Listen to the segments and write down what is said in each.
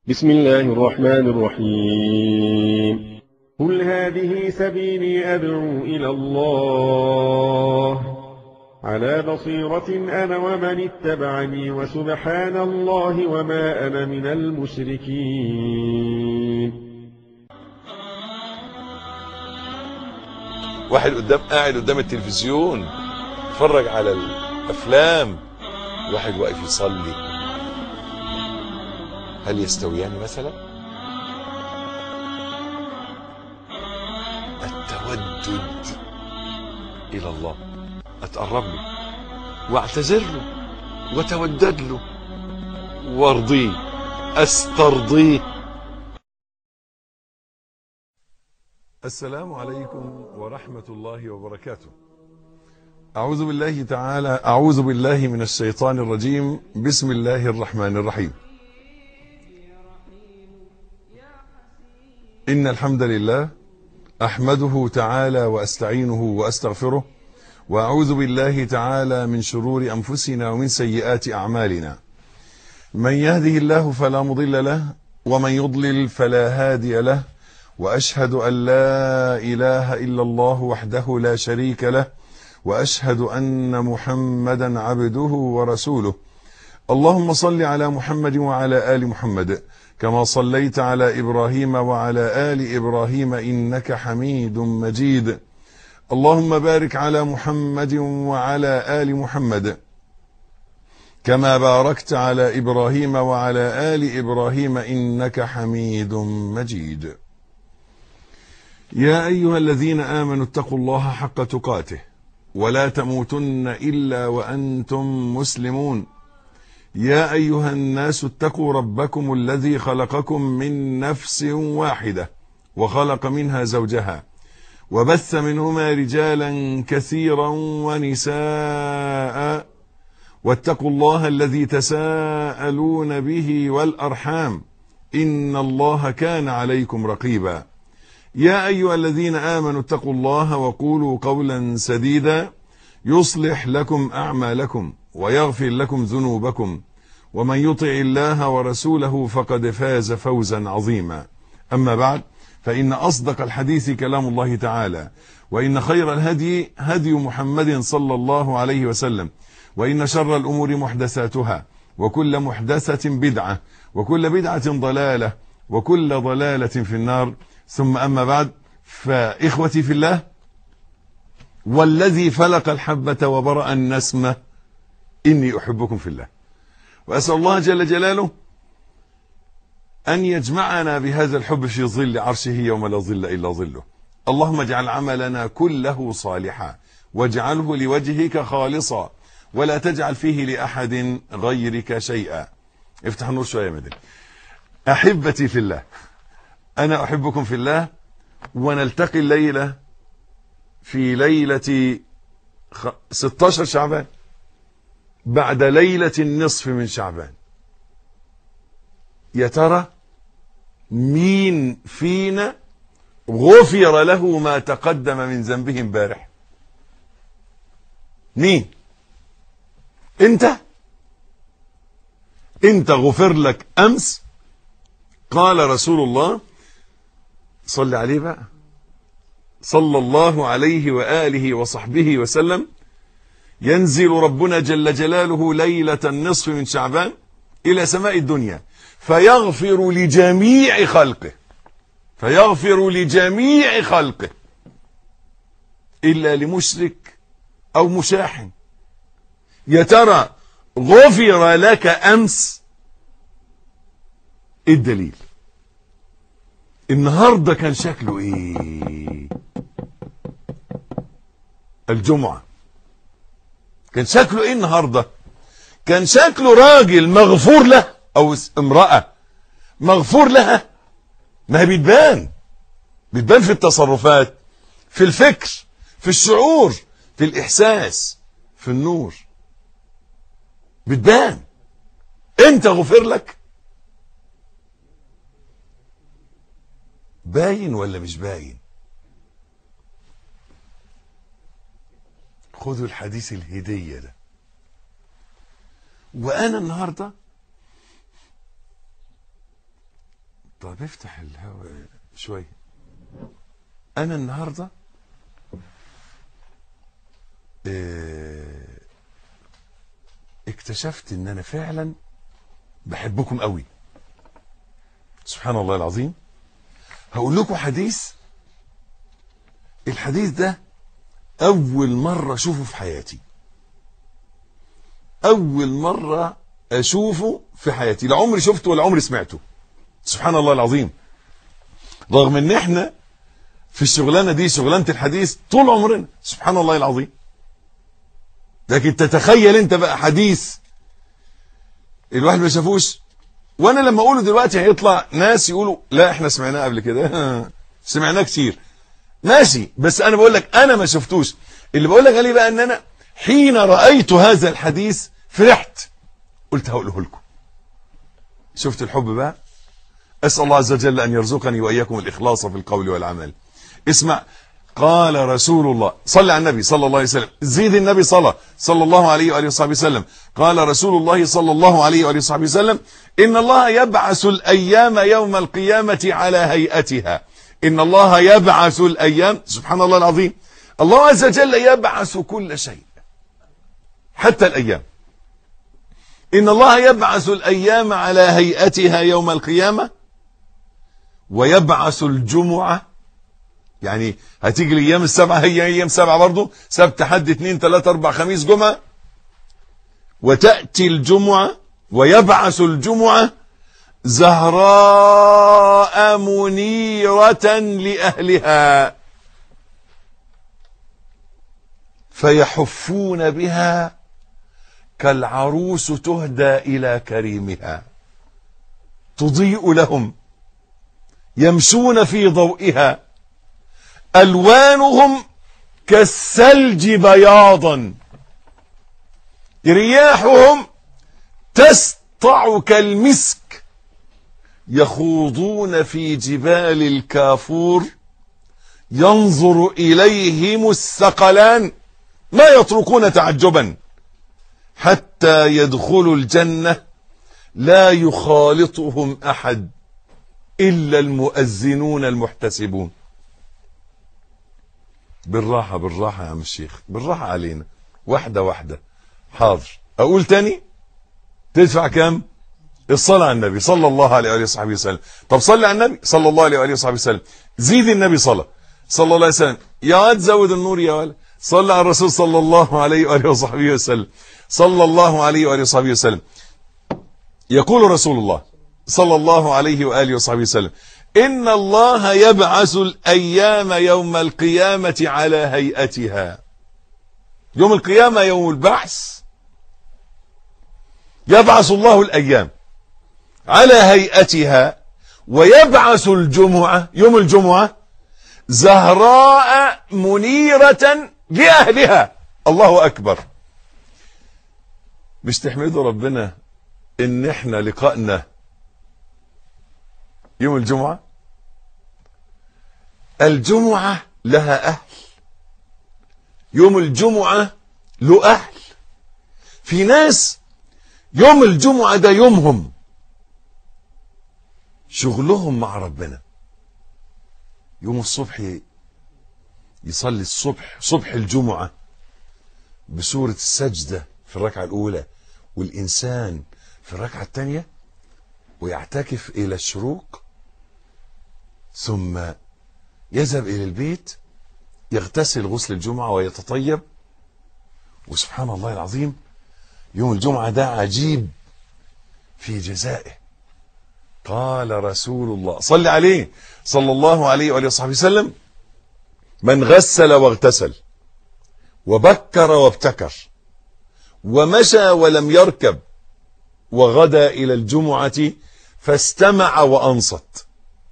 بسم الله الرحمن الرحيم قل هذه سبيلي أدعو إلى الله على بصيرة أنا ومن اتبعني وسبحان الله وما أنا من المشركين واحد قدام قاعد قدام التلفزيون يتفرج على الافلام واحد واقف يصلي هل يستويان مثلا التودد الى الله اتقرب له واعتذر له وتودد له وارضيه استرضيه السلام عليكم ورحمة الله وبركاته أعوذ بالله تعالى أعوذ بالله من الشيطان الرجيم بسم الله الرحمن الرحيم إن الحمد لله أحمده تعالى وأستعينه وأستغفره وأعوذ بالله تعالى من شرور أنفسنا ومن سيئات أعمالنا من يهده الله فلا مضل له ومن يضلل فلا هادي له واشهد ان لا اله الا الله وحده لا شريك له واشهد ان محمدا عبده ورسوله اللهم صل على محمد وعلى ال محمد كما صليت على ابراهيم وعلى ال ابراهيم انك حميد مجيد اللهم بارك على محمد وعلى ال محمد كما باركت على ابراهيم وعلى ال ابراهيم انك حميد مجيد يا ايها الذين امنوا اتقوا الله حق تقاته ولا تموتن الا وانتم مسلمون يا ايها الناس اتقوا ربكم الذي خلقكم من نفس واحده وخلق منها زوجها وبث منهما رجالا كثيرا ونساء واتقوا الله الذي تساءلون به والارحام ان الله كان عليكم رقيبا يا ايها الذين امنوا اتقوا الله وقولوا قولا سديدا يصلح لكم اعمالكم ويغفر لكم ذنوبكم ومن يطع الله ورسوله فقد فاز فوزا عظيما اما بعد فان اصدق الحديث كلام الله تعالى وان خير الهدي هدي محمد صلى الله عليه وسلم وان شر الامور محدثاتها وكل محدثه بدعه وكل بدعه ضلاله وكل ضلاله في النار ثم أما بعد فإخوتي في الله والذي فلق الحبة وبرأ النسمة إني أحبكم في الله وأسأل الله جل جلاله أن يجمعنا بهذا الحب في ظل عرشه يوم لا ظل إلا ظله اللهم اجعل عملنا كله صالحا واجعله لوجهك خالصا ولا تجعل فيه لأحد غيرك شيئا افتح النور شوية يا مدن أحبتي في الله أنا أحبكم في الله ونلتقي الليلة في ليلة 16 شعبان بعد ليلة النصف من شعبان يا ترى مين فينا غفر له ما تقدم من ذنبه امبارح مين انت انت غفر لك امس قال رسول الله صل عليه بقى صلى الله عليه وآله وصحبه وسلم ينزل ربنا جل جلاله ليلة النصف من شعبان إلى سماء الدنيا فيغفر لجميع خلقه فيغفر لجميع خلقه إلا لمشرك أو مشاحن يا ترى غفر لك أمس إيه الدليل النهاردة كان شكله ايه الجمعة كان شكله ايه النهاردة كان شكله راجل مغفور له او امرأة مغفور لها ما هي بتبان بتبان في التصرفات في الفكر في الشعور في الاحساس في النور بتبان انت غفر لك باين ولا مش باين خذوا الحديث الهدية ده وأنا النهاردة طب افتح الهواء شوية أنا النهاردة اه اكتشفت إن أنا فعلا بحبكم قوي سبحان الله العظيم هقول لكم حديث الحديث ده أول مرة أشوفه في حياتي أول مرة أشوفه في حياتي لا عمري شفته ولا عمري سمعته سبحان الله العظيم رغم ان احنا في الشغلانة دي شغلانة الحديث طول عمرنا سبحان الله العظيم لكن تتخيل انت بقى حديث الواحد ما شافوش وانا لما اقوله دلوقتي هيطلع ناس يقولوا لا احنا سمعناه قبل كده سمعناه كتير ماشي بس انا بقول لك انا ما شفتوش اللي بقول لك عليه بقى ان انا حين رايت هذا الحديث فرحت قلت هقوله لكم شفت الحب بقى اسال الله عز وجل ان يرزقني واياكم الاخلاص في القول والعمل اسمع قال رسول الله صلى على النبي صلى الله عليه وسلم زيد النبي صلى صلى الله عليه واله وصحبه وسلم قال رسول الله صلى الله عليه واله وصحبه وسلم ان الله يبعث الايام يوم القيامه على هيئتها ان الله يبعث الايام سبحان الله العظيم الله عز وجل يبعث كل شيء حتى الايام ان الله يبعث الايام على هيئتها يوم القيامه ويبعث الجمعه يعني هتيجي الايام السبعه هي ايام سبعه برضه سبت حد اثنين ثلاثه اربع خميس جمعه وتاتي الجمعه ويبعث الجمعه زهراء منيره لاهلها فيحفون بها كالعروس تهدى الى كريمها تضيء لهم يمشون في ضوئها الوانهم كالثلج بياضا رياحهم تسطع كالمسك يخوضون في جبال الكافور ينظر اليهم الثقلان ما يتركون تعجبا حتى يدخلوا الجنه لا يخالطهم احد الا المؤذنون المحتسبون بالراحه بالراحه يا عم الشيخ بالراحه علينا واحده واحده حاضر اقول تاني تدفع كام الصلاة على النبي صلى الله عليه وآله وصحبه وسلم طب صلي على النبي صلى الله عليه وآله وصحبه وسلم زيد النبي صلاة صلى الله عليه وسلم يا واد زود النور يا ولد صلى على الرسول صلى الله عليه وآله وصحبه وسلم صلى الله عليه وآله وصحبه وسلم يقول رسول الله صلى الله عليه وآله وصحبه وسلم إن الله يبعث الأيام يوم القيامة على هيئتها يوم القيامة يوم البعث يبعث الله الأيام على هيئتها ويبعث الجمعة يوم الجمعة زهراء منيرة لأهلها الله أكبر مش تحمدوا ربنا إن إحنا لقائنا يوم الجمعة الجمعة لها أهل يوم الجمعة له أهل في ناس يوم الجمعة ده يومهم شغلهم مع ربنا يوم الصبح يصلي الصبح صبح الجمعة بسورة السجدة في الركعة الأولى والإنسان في الركعة الثانية ويعتكف إلى الشروق ثم يذهب إلى البيت يغتسل غسل الجمعة ويتطيب وسبحان الله العظيم يوم الجمعة ده عجيب في جزائه قال رسول الله صل عليه صلى الله عليه وآله وصحبه وسلم من غسل واغتسل وبكر وابتكر ومشى ولم يركب وغدا إلى الجمعة فاستمع وأنصت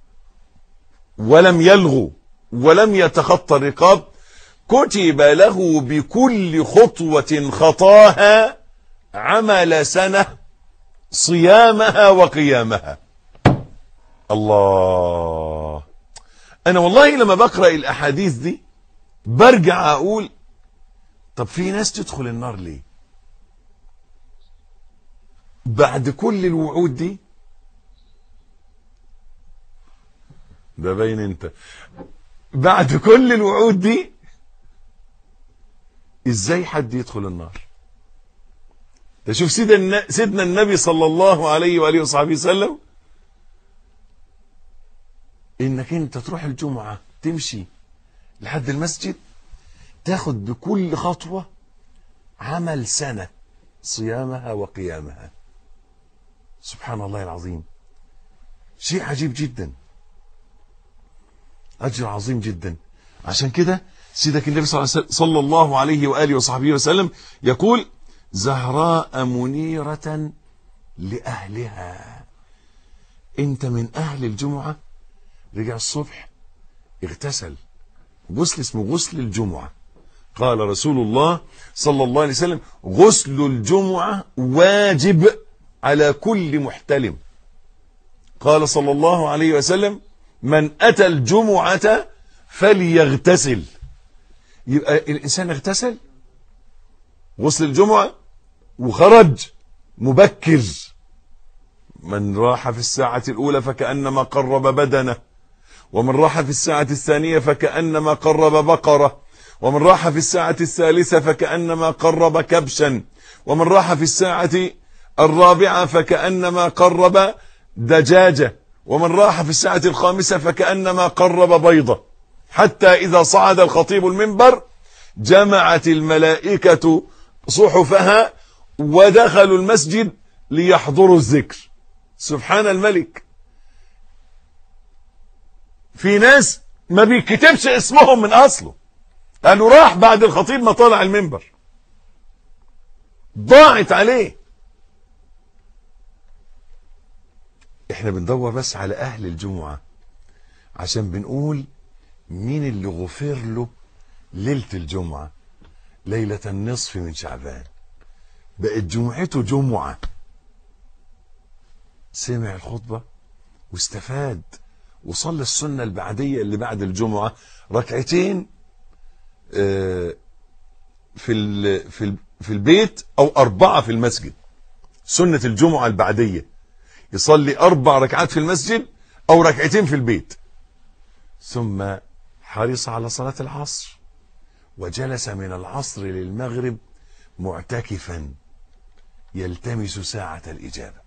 ولم يلغو ولم يتخطى الرقاب كتب له بكل خطوة خطاها عمل سنة صيامها وقيامها الله أنا والله لما بقرأ الأحاديث دي برجع أقول طب في ناس تدخل النار ليه بعد كل الوعود دي ده باين انت بعد كل الوعود دي ازاي حد يدخل النار ده شوف سيدنا سيدنا النبي صلى الله عليه واله وصحبه وسلم انك انت تروح الجمعه تمشي لحد المسجد تاخد بكل خطوه عمل سنه صيامها وقيامها سبحان الله العظيم شيء عجيب جدا اجر عظيم جدا عشان كده سيدك النبي صلى الله عليه واله وصحبه وسلم يقول زهراء منيره لاهلها انت من اهل الجمعه رجع الصبح اغتسل غسل اسمه غسل الجمعه قال رسول الله صلى الله عليه وسلم غسل الجمعه واجب على كل محتلم قال صلى الله عليه وسلم من أتى الجمعة فليغتسل يبقى الإنسان اغتسل غسل الجمعة وخرج مبكر من راح في الساعة الأولى فكأنما قرب بدنه ومن راح في الساعة الثانية فكأنما قرب بقرة ومن راح في الساعة الثالثة فكأنما قرب كبشا ومن راح في الساعة الرابعة فكأنما قرب دجاجة ومن راح في الساعة الخامسة فكأنما قرب بيضة حتى إذا صعد الخطيب المنبر جمعت الملائكة صحفها ودخلوا المسجد ليحضروا الذكر سبحان الملك في ناس ما بيكتبش اسمهم من أصله قالوا راح بعد الخطيب ما طلع المنبر ضاعت عليه احنا بندور بس على اهل الجمعة عشان بنقول مين اللي غفر له ليلة الجمعة ليلة النصف من شعبان بقت جمعته جمعة سمع الخطبة واستفاد وصلى السنة البعدية اللي بعد الجمعة ركعتين في في في البيت او اربعة في المسجد سنة الجمعة البعدية يصلي أربع ركعات في المسجد أو ركعتين في البيت ثم حرص على صلاة العصر وجلس من العصر للمغرب معتكفا يلتمس ساعة الإجابة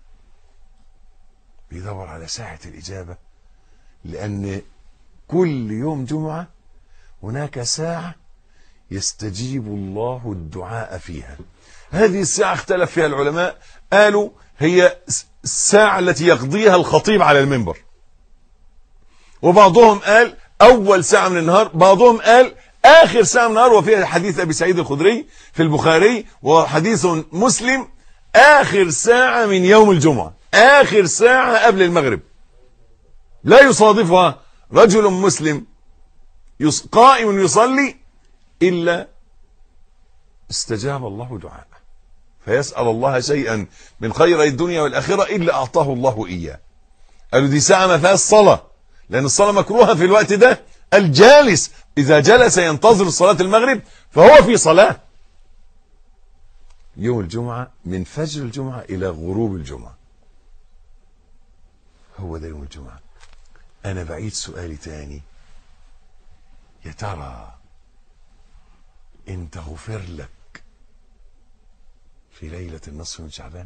بيدور على ساعة الإجابة لأن كل يوم جمعة هناك ساعة يستجيب الله الدعاء فيها هذه الساعة اختلف فيها العلماء قالوا هي الساعة التي يقضيها الخطيب على المنبر وبعضهم قال أول ساعة من النهار بعضهم قال آخر ساعة من النهار وفيها حديث أبي سعيد الخدري في البخاري وحديث مسلم آخر ساعة من يوم الجمعة آخر ساعة قبل المغرب لا يصادفها رجل مسلم قائم يصلي إلا استجاب الله دعاءه فيسأل الله شيئا من خير الدنيا والآخرة إلا أعطاه الله إياه قالوا دي ساعة ما فيهاش صلاة لأن الصلاة مكروهة في الوقت ده الجالس إذا جلس ينتظر صلاة المغرب فهو في صلاة يوم الجمعة من فجر الجمعة إلى غروب الجمعة هو ده يوم الجمعة أنا بعيد سؤالي تاني يا ترى انت غفر لك في ليلة النصف من شعبان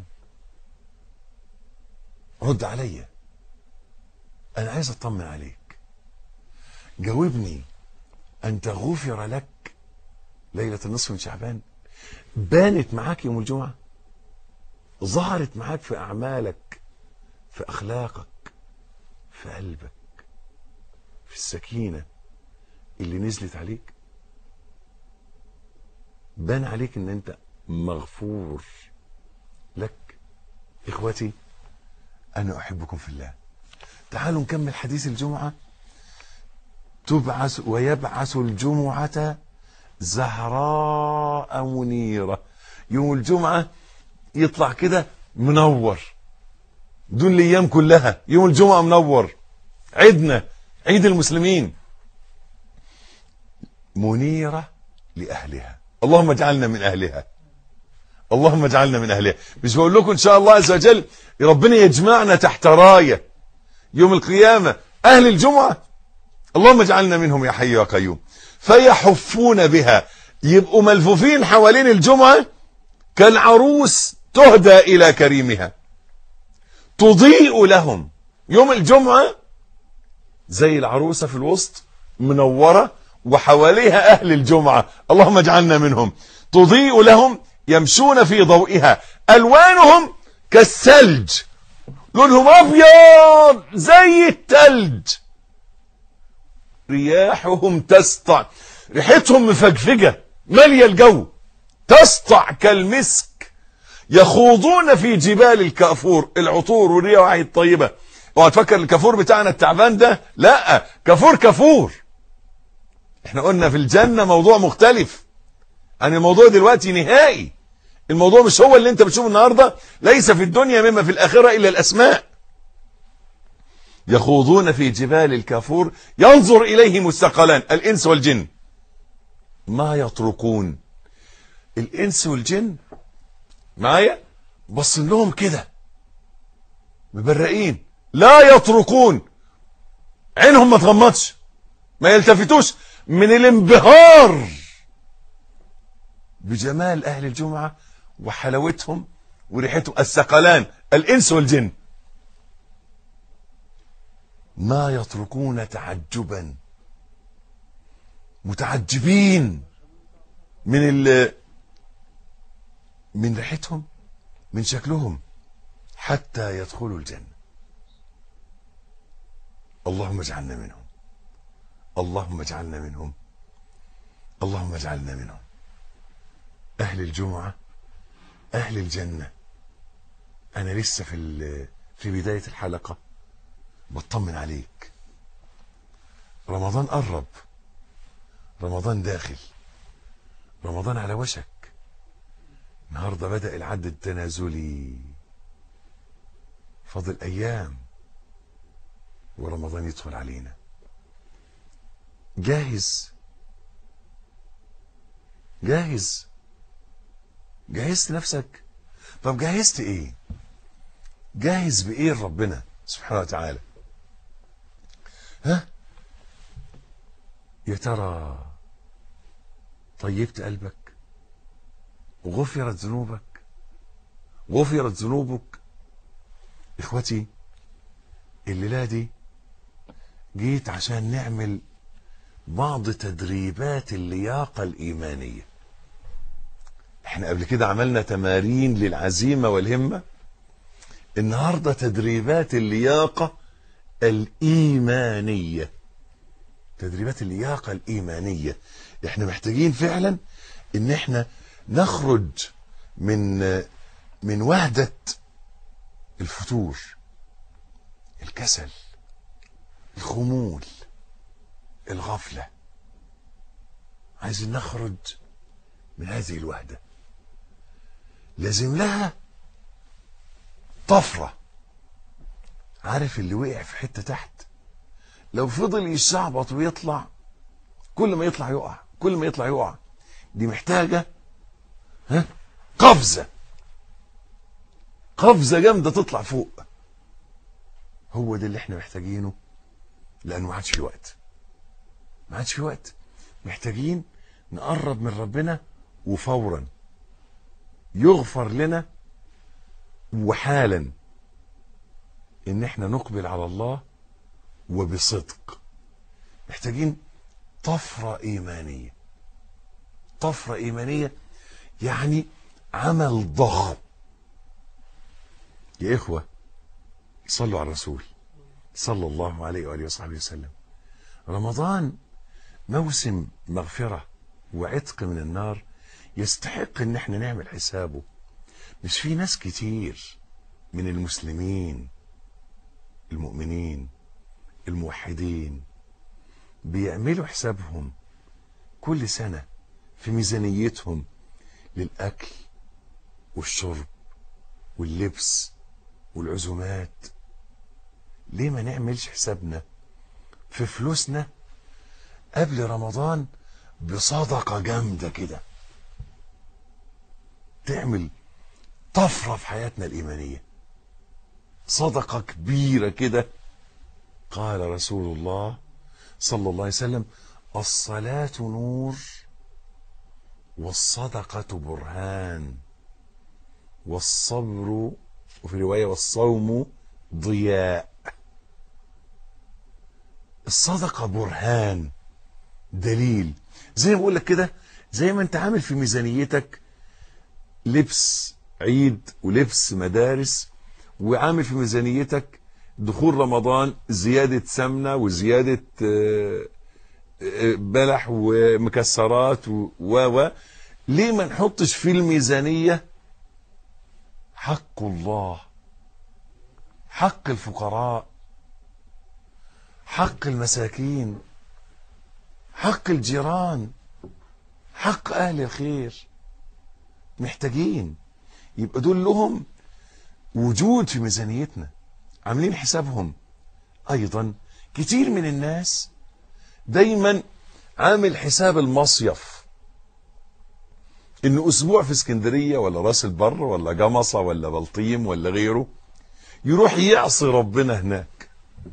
رد عليا انا عايز اطمن عليك جاوبني انت غفر لك ليلة النصف من شعبان بانت معاك يوم الجمعة ظهرت معاك في اعمالك في اخلاقك في قلبك في السكينة اللي نزلت عليك بان عليك ان انت مغفور لك اخوتي انا احبكم في الله تعالوا نكمل حديث الجمعة تبعث ويبعث الجمعة زهراء منيرة يوم الجمعة يطلع كده منور دون الايام كلها يوم الجمعة منور عيدنا عيد المسلمين منيرة لأهلها اللهم اجعلنا من أهلها اللهم اجعلنا من أهلها مش بقول لكم إن شاء الله عز وجل ربنا يجمعنا تحت راية يوم القيامة أهل الجمعة اللهم اجعلنا منهم يا حي يا قيوم فيحفون بها يبقوا ملفوفين حوالين الجمعة كالعروس تهدى إلى كريمها تضيء لهم يوم الجمعة زي العروسة في الوسط منورة وحواليها أهل الجمعة اللهم اجعلنا منهم تضيء لهم يمشون في ضوئها ألوانهم كالثلج لونهم أبيض زي الثلج رياحهم تسطع ريحتهم مفجفجة مالية الجو تسطع كالمسك يخوضون في جبال الكافور العطور والرياح الطيبة اوعى تفكر الكافور بتاعنا التعبان ده لا كافور كافور احنا قلنا في الجنة موضوع مختلف عن الموضوع دلوقتي نهائي الموضوع مش هو اللي انت بتشوفه النهاردة ليس في الدنيا مما في الآخرة إلا الأسماء يخوضون في جبال الكافور ينظر إليهم الثقلان الإنس والجن ما يتركون الإنس والجن معايا بص لهم كده مبرقين لا يتركون عينهم ما تغمضش ما يلتفتوش من الانبهار بجمال أهل الجمعة وحلاوتهم وريحتهم الثقلان الإنس والجن ما يتركون تعجبا متعجبين من ال من ريحتهم من شكلهم حتى يدخلوا الجنة اللهم اجعلنا منهم اللهم اجعلنا منهم اللهم اجعلنا منهم أهل الجمعة أهل الجنة أنا لسه في في بداية الحلقة بطمن عليك رمضان قرب رمضان داخل رمضان على وشك النهاردة بدأ العد التنازلي فاضل أيام ورمضان يدخل علينا جاهز جاهز جهزت نفسك طب جهزت ايه جاهز بايه لربنا سبحانه وتعالى ها يا ترى طيبت قلبك وغفرت ذنوبك غفرت ذنوبك اخوتي الليله دي جيت عشان نعمل بعض تدريبات اللياقه الايمانيه احنا قبل كده عملنا تمارين للعزيمه والهمه النهارده تدريبات اللياقه الايمانيه تدريبات اللياقه الايمانيه احنا محتاجين فعلا ان احنا نخرج من من وهده الفتور الكسل الخمول الغفله عايزين نخرج من هذه الوهده لازم لها طفره عارف اللي وقع في حته تحت لو فضل يشعبط ويطلع كل ما يطلع يقع كل ما يطلع يقع دي محتاجه ها قفزه قفزه جامده تطلع فوق هو ده اللي احنا محتاجينه لانه ما عادش في وقت ما عادش في وقت محتاجين نقرب من ربنا وفورا يغفر لنا وحالا ان احنا نقبل على الله وبصدق محتاجين طفرة ايمانية طفرة ايمانية يعني عمل ضخم يا اخوة صلوا على الرسول صلى الله عليه وآله وصحبه وسلم رمضان موسم مغفرة وعتق من النار يستحق ان احنا نعمل حسابه مش في ناس كتير من المسلمين المؤمنين الموحدين بيعملوا حسابهم كل سنة في ميزانيتهم للأكل والشرب واللبس والعزومات ليه ما نعملش حسابنا في فلوسنا قبل رمضان بصدقة جامدة كده تعمل طفرة في حياتنا الإيمانية صدقة كبيرة كده قال رسول الله صلى الله عليه وسلم الصلاة نور والصدقة برهان والصبر وفي رواية والصوم ضياء الصدقة برهان دليل زي ما بقول لك كده زي ما انت عامل في ميزانيتك لبس عيد ولبس مدارس وعامل في ميزانيتك دخول رمضان زيادة سمنة وزيادة آه، آه، بلح ومكسرات و و ليه ما نحطش في الميزانية حق الله حق الفقراء حق المساكين حق الجيران حق أهل الخير محتاجين يبقى دول لهم وجود في ميزانيتنا عاملين حسابهم أيضا كتير من الناس دايما عامل حساب المصيف إنه أسبوع في اسكندرية ولا راس البر ولا جمصة ولا بلطيم ولا غيره يروح يعصي ربنا هناك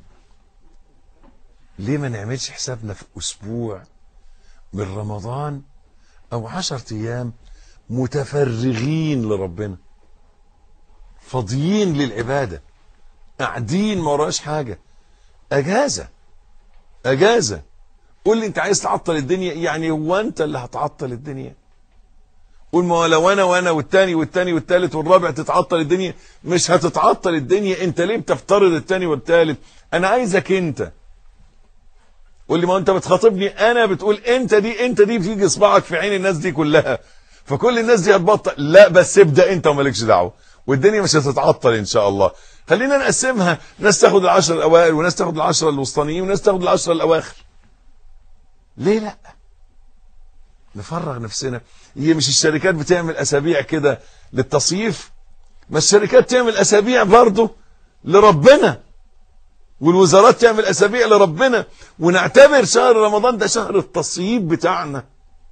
ليه ما نعملش حسابنا في أسبوع من رمضان أو عشرة أيام متفرغين لربنا فاضيين للعبادة قاعدين ما وراش حاجة أجازة أجازة قول لي أنت عايز تعطل الدنيا يعني هو أنت اللي هتعطل الدنيا قول ما هو لو أنا وأنا والتاني والتاني والتالت والرابع تتعطل الدنيا مش هتتعطل الدنيا أنت ليه بتفترض التاني والتالت أنا عايزك أنت قول لي ما هو أنت بتخاطبني أنا بتقول أنت دي أنت دي بتيجي إصبعك في عين الناس دي كلها فكل الناس دي هتبطل لا بس ابدأ أنت ومالكش دعوة والدنيا مش هتتعطل ان شاء الله خلينا نقسمها ناس تاخد العشر الاوائل وناس تاخد العشر الوسطانيين وناس تاخد العشر الاواخر ليه لا نفرغ نفسنا هي مش الشركات بتعمل اسابيع كده للتصيف ما الشركات تعمل اسابيع برضه لربنا والوزارات تعمل اسابيع لربنا ونعتبر شهر رمضان ده شهر التصييب بتاعنا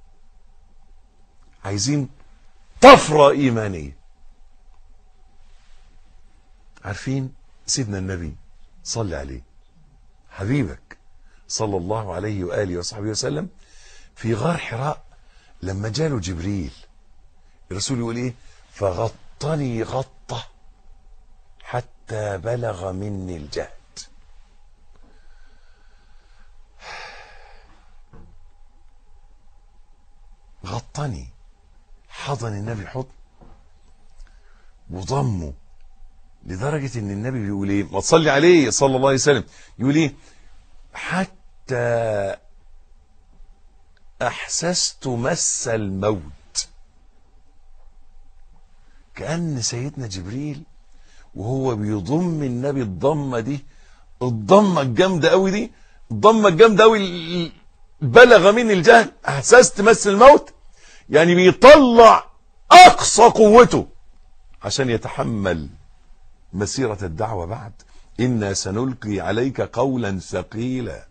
عايزين طفره ايمانيه عارفين سيدنا النبي صلى عليه حبيبك صلى الله عليه وآله وصحبه وسلم في غار حراء لما جاله جبريل الرسول يقول ايه فغطني غطة حتى بلغ مني الجهد غطني حضن النبي حضن وضمه لدرجة ان النبي بيقول ايه ما تصلي عليه صلى الله عليه وسلم يقول ايه حتى احسست مس الموت كأن سيدنا جبريل وهو بيضم النبي الضمة دي الضمة الجامدة قوي دي الضمة الجامدة قوي بلغ مني الجهل احسست مس الموت يعني بيطلع اقصى قوته عشان يتحمل مسيرة الدعوة بعد إنا سنلقي عليك قولا ثقيلا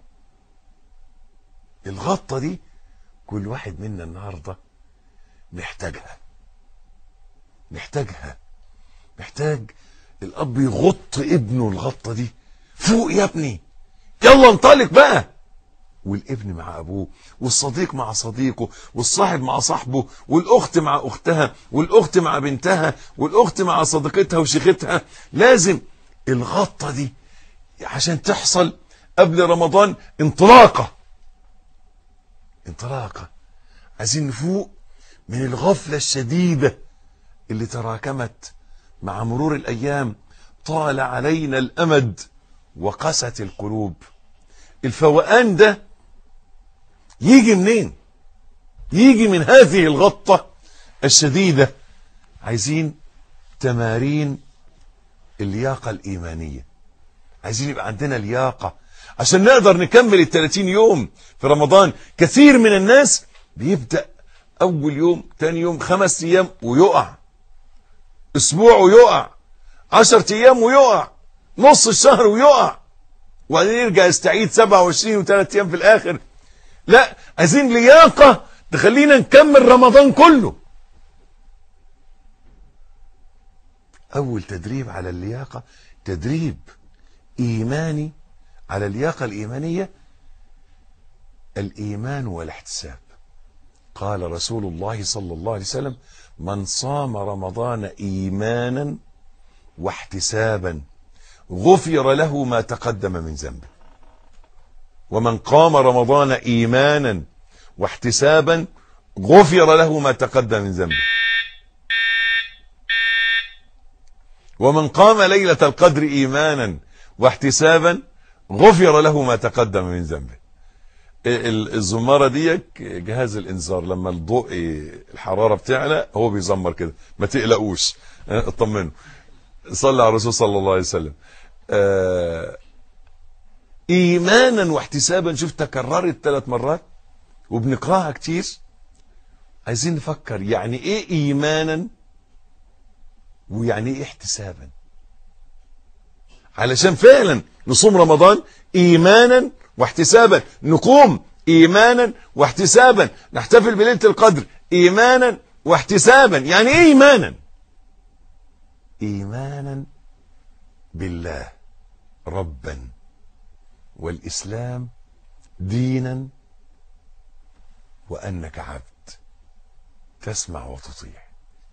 الغطة دي كل واحد منا النهاردة محتاجها محتاجها محتاج الأب يغط ابنه الغطة دي فوق يا ابني يلا انطلق بقى والابن مع ابوه والصديق مع صديقه والصاحب مع صاحبه والاخت مع اختها والاخت مع بنتها والاخت مع صديقتها وشيختها لازم الغطه دي عشان تحصل قبل رمضان انطلاقه انطلاقه عايزين نفوق من الغفله الشديده اللي تراكمت مع مرور الايام طال علينا الامد وقست القلوب الفوقان ده يجي منين يجي من هذه الغطة الشديدة عايزين تمارين اللياقة الإيمانية عايزين يبقى عندنا لياقة عشان نقدر نكمل ال 30 يوم في رمضان كثير من الناس بيبدأ أول يوم تاني يوم خمس أيام ويقع أسبوع ويقع عشرة أيام ويقع نص الشهر ويقع وبعدين يرجع يستعيد 27 وثلاث أيام في الآخر لا عايزين لياقة تخلينا نكمل رمضان كله أول تدريب على اللياقة تدريب إيماني على اللياقة الإيمانية الإيمان والاحتساب قال رسول الله صلى الله عليه وسلم من صام رمضان إيمانا واحتسابا غفر له ما تقدم من ذنبه ومن قام رمضان إيمانا واحتسابا غفر له ما تقدم من ذنبه ومن قام ليلة القدر إيمانا واحتسابا غفر له ما تقدم من ذنبه ال- الزمارة دي جهاز الانذار لما الضوء الحرارة بتعلى هو بيزمر كده ما تقلقوش اه، اطمنوا صلى على الرسول صلى الله عليه وسلم آه، ايمانا واحتسابا شوف تكررت ثلاث مرات وبنقراها كتير عايزين نفكر يعني ايه ايمانا ويعني ايه احتسابا علشان فعلا نصوم رمضان ايمانا واحتسابا نقوم ايمانا واحتسابا نحتفل بليله القدر ايمانا واحتسابا يعني ايه ايمانا ايمانا بالله ربا والاسلام دينا وانك عبد تسمع وتطيع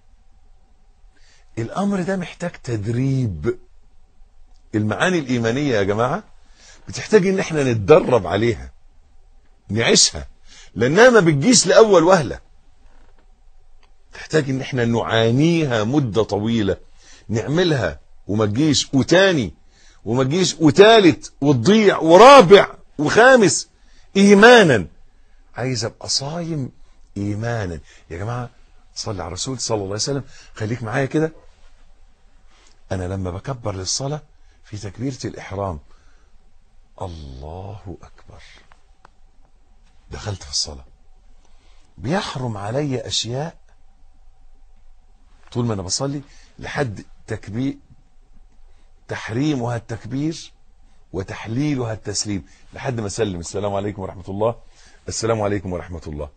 الامر ده محتاج تدريب المعاني الايمانيه يا جماعه بتحتاج ان احنا نتدرب عليها نعيشها لانها ما بتجيش لاول وهله تحتاج ان احنا نعانيها مده طويله نعملها وما تجيش وتاني وما تجيش وتالت وتضيع ورابع وخامس ايمانا عايز ابقى صايم ايمانا يا جماعه صلي على الرسول صلى الله عليه وسلم خليك معايا كده انا لما بكبر للصلاه في تكبيره الاحرام الله اكبر دخلت في الصلاه بيحرم علي اشياء طول ما انا بصلي لحد تكبير تحريمها التكبير وتحليلها التسليم لحد ما اسلم السلام عليكم ورحمه الله السلام عليكم ورحمه الله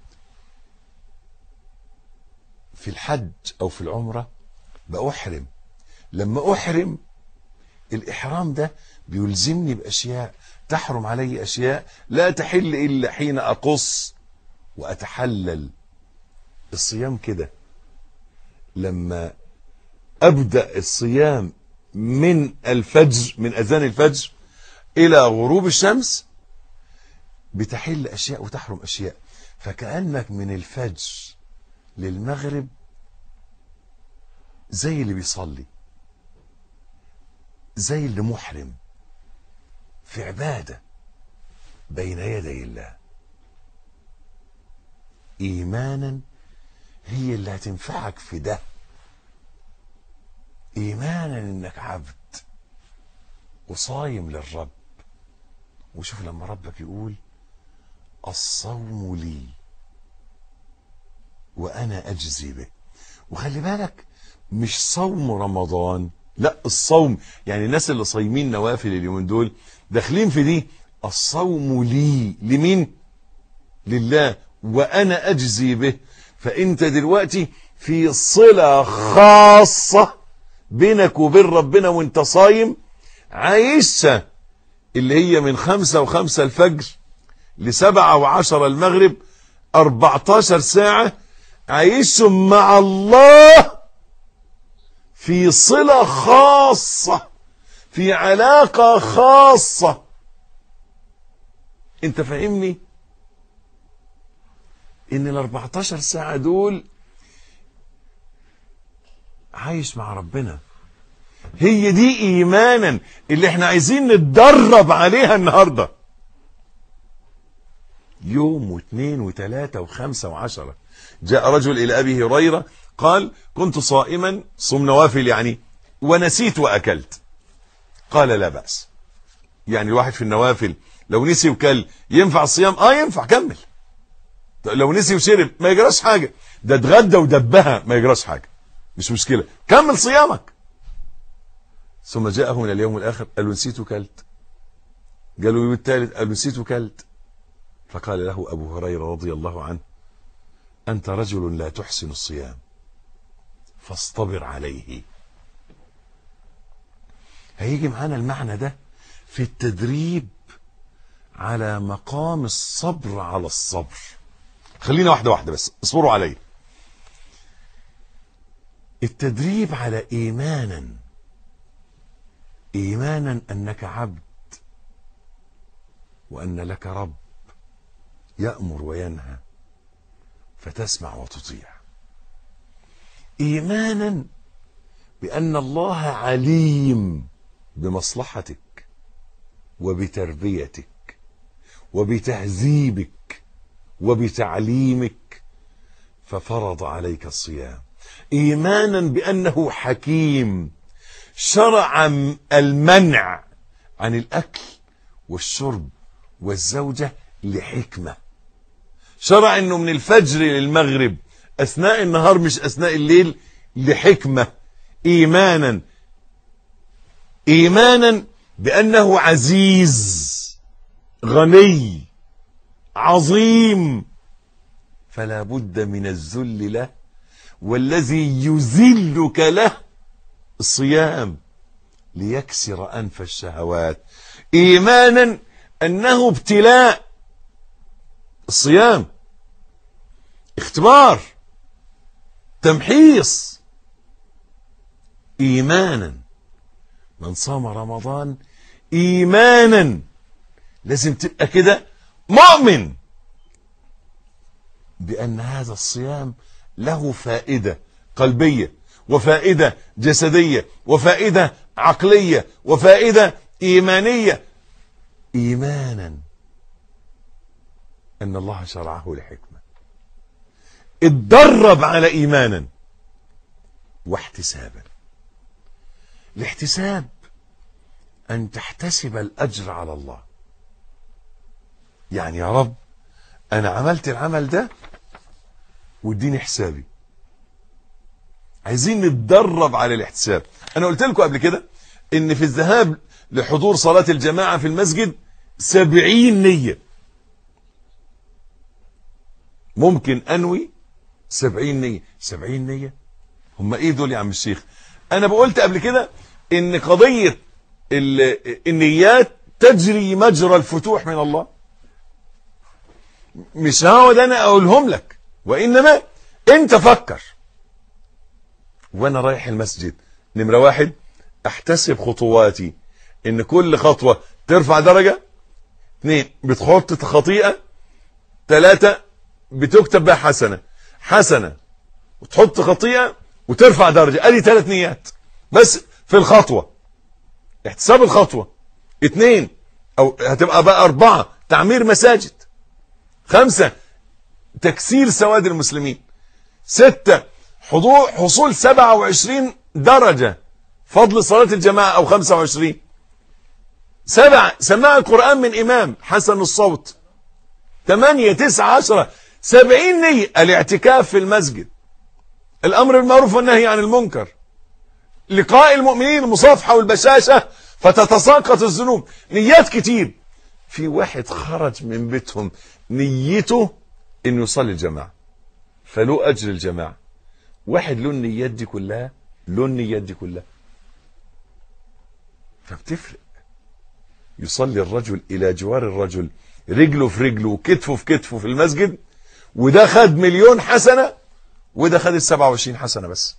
في الحج او في العمره باحرم لما احرم الاحرام ده بيلزمني باشياء تحرم علي اشياء لا تحل الا حين اقص واتحلل الصيام كده لما ابدا الصيام من الفجر من اذان الفجر الى غروب الشمس بتحل اشياء وتحرم اشياء فكانك من الفجر للمغرب زي اللي بيصلي زي اللي محرم في عباده بين يدي الله ايمانا هي اللي هتنفعك في ده ايمانا انك عبد وصايم للرب وشوف لما ربك يقول الصوم لي وانا اجزي به وخلي بالك مش صوم رمضان لا الصوم يعني الناس اللي صايمين نوافل اليومين دول داخلين في دي الصوم لي لمين لله وانا اجزي به فانت دلوقتي في صله خاصه بينك وبين ربنا وانت صايم عايشها اللي هي من خمسة وخمسة الفجر لسبعة وعشرة المغرب 14 ساعة عايشهم مع الله في صلة خاصة في علاقة خاصة انت فاهمني ان ال 14 ساعة دول عايش مع ربنا هي دي ايمانا اللي احنا عايزين نتدرب عليها النهارده يوم واثنين وثلاثة وخمسة وعشرة جاء رجل إلى أبي هريرة قال كنت صائما صم نوافل يعني ونسيت وأكلت قال لا بأس يعني الواحد في النوافل لو نسي وكل ينفع الصيام اه ينفع كمل لو نسي وشرب ما يجراش حاجة ده اتغدى ودبها ما يجراش حاجة مش مشكلة كمل صيامك ثم جاءه من اليوم الآخر قال له نسيت وكلت قالوا اليوم الثالث قال له نسيت وكلت فقال له أبو هريرة رضي الله عنه أنت رجل لا تحسن الصيام فاصطبر عليه هيجي معانا المعنى ده في التدريب على مقام الصبر على الصبر خلينا واحدة واحدة بس اصبروا علي التدريب على ايمانا ايمانا انك عبد وان لك رب يامر وينهى فتسمع وتطيع ايمانا بان الله عليم بمصلحتك وبتربيتك وبتهذيبك وبتعليمك ففرض عليك الصيام ايمانا بانه حكيم شرع المنع عن الاكل والشرب والزوجه لحكمه شرع انه من الفجر للمغرب اثناء النهار مش اثناء الليل لحكمه ايمانا ايمانا بانه عزيز غني عظيم فلا بد من الذل له والذي يذلك له الصيام ليكسر انف الشهوات ايمانا انه ابتلاء الصيام اختبار تمحيص ايمانا من صام رمضان ايمانا لازم تبقى كده مؤمن بان هذا الصيام له فائده قلبيه وفائده جسديه وفائده عقليه وفائده ايمانيه ايمانا ان الله شرعه لحكمه اتدرب على ايمانا واحتسابا الاحتساب ان تحتسب الاجر على الله يعني يا رب انا عملت العمل ده واديني حسابي عايزين نتدرب على الاحتساب انا قلت لكم قبل كده ان في الذهاب لحضور صلاة الجماعة في المسجد سبعين نية ممكن انوي سبعين نية سبعين نية هم ايه دول يا عم الشيخ انا بقولت قبل كده ان قضية النيات تجري مجرى الفتوح من الله مش هقعد انا اقولهم لك وانما انت فكر وانا رايح المسجد نمرة واحد احتسب خطواتي ان كل خطوة ترفع درجة اثنين بتحط خطيئة ثلاثة بتكتب بها حسنة حسنة وتحط خطيئة وترفع درجة ادي ثلاث نيات بس في الخطوة احتساب الخطوة اثنين او هتبقى بقى اربعة تعمير مساجد خمسة تكسير سواد المسلمين ستة حضور حصول 27 درجة فضل صلاة الجماعة أو 25 سبعة سماع القرآن من إمام حسن الصوت ثمانية تسعة عشرة سبعين نية الاعتكاف في المسجد الأمر بالمعروف والنهي عن المنكر لقاء المؤمنين المصافحة والبشاشة فتتساقط الذنوب نيات كتير في واحد خرج من بيتهم نيته انه يصلي الجماعة فله اجر الجماعة واحد له النيات دي كلها له النيات دي كلها فبتفرق يصلي الرجل الى جوار الرجل رجله في رجله وكتفه في كتفه في المسجد وده خد مليون حسنة وده خد السبعة وعشرين حسنة بس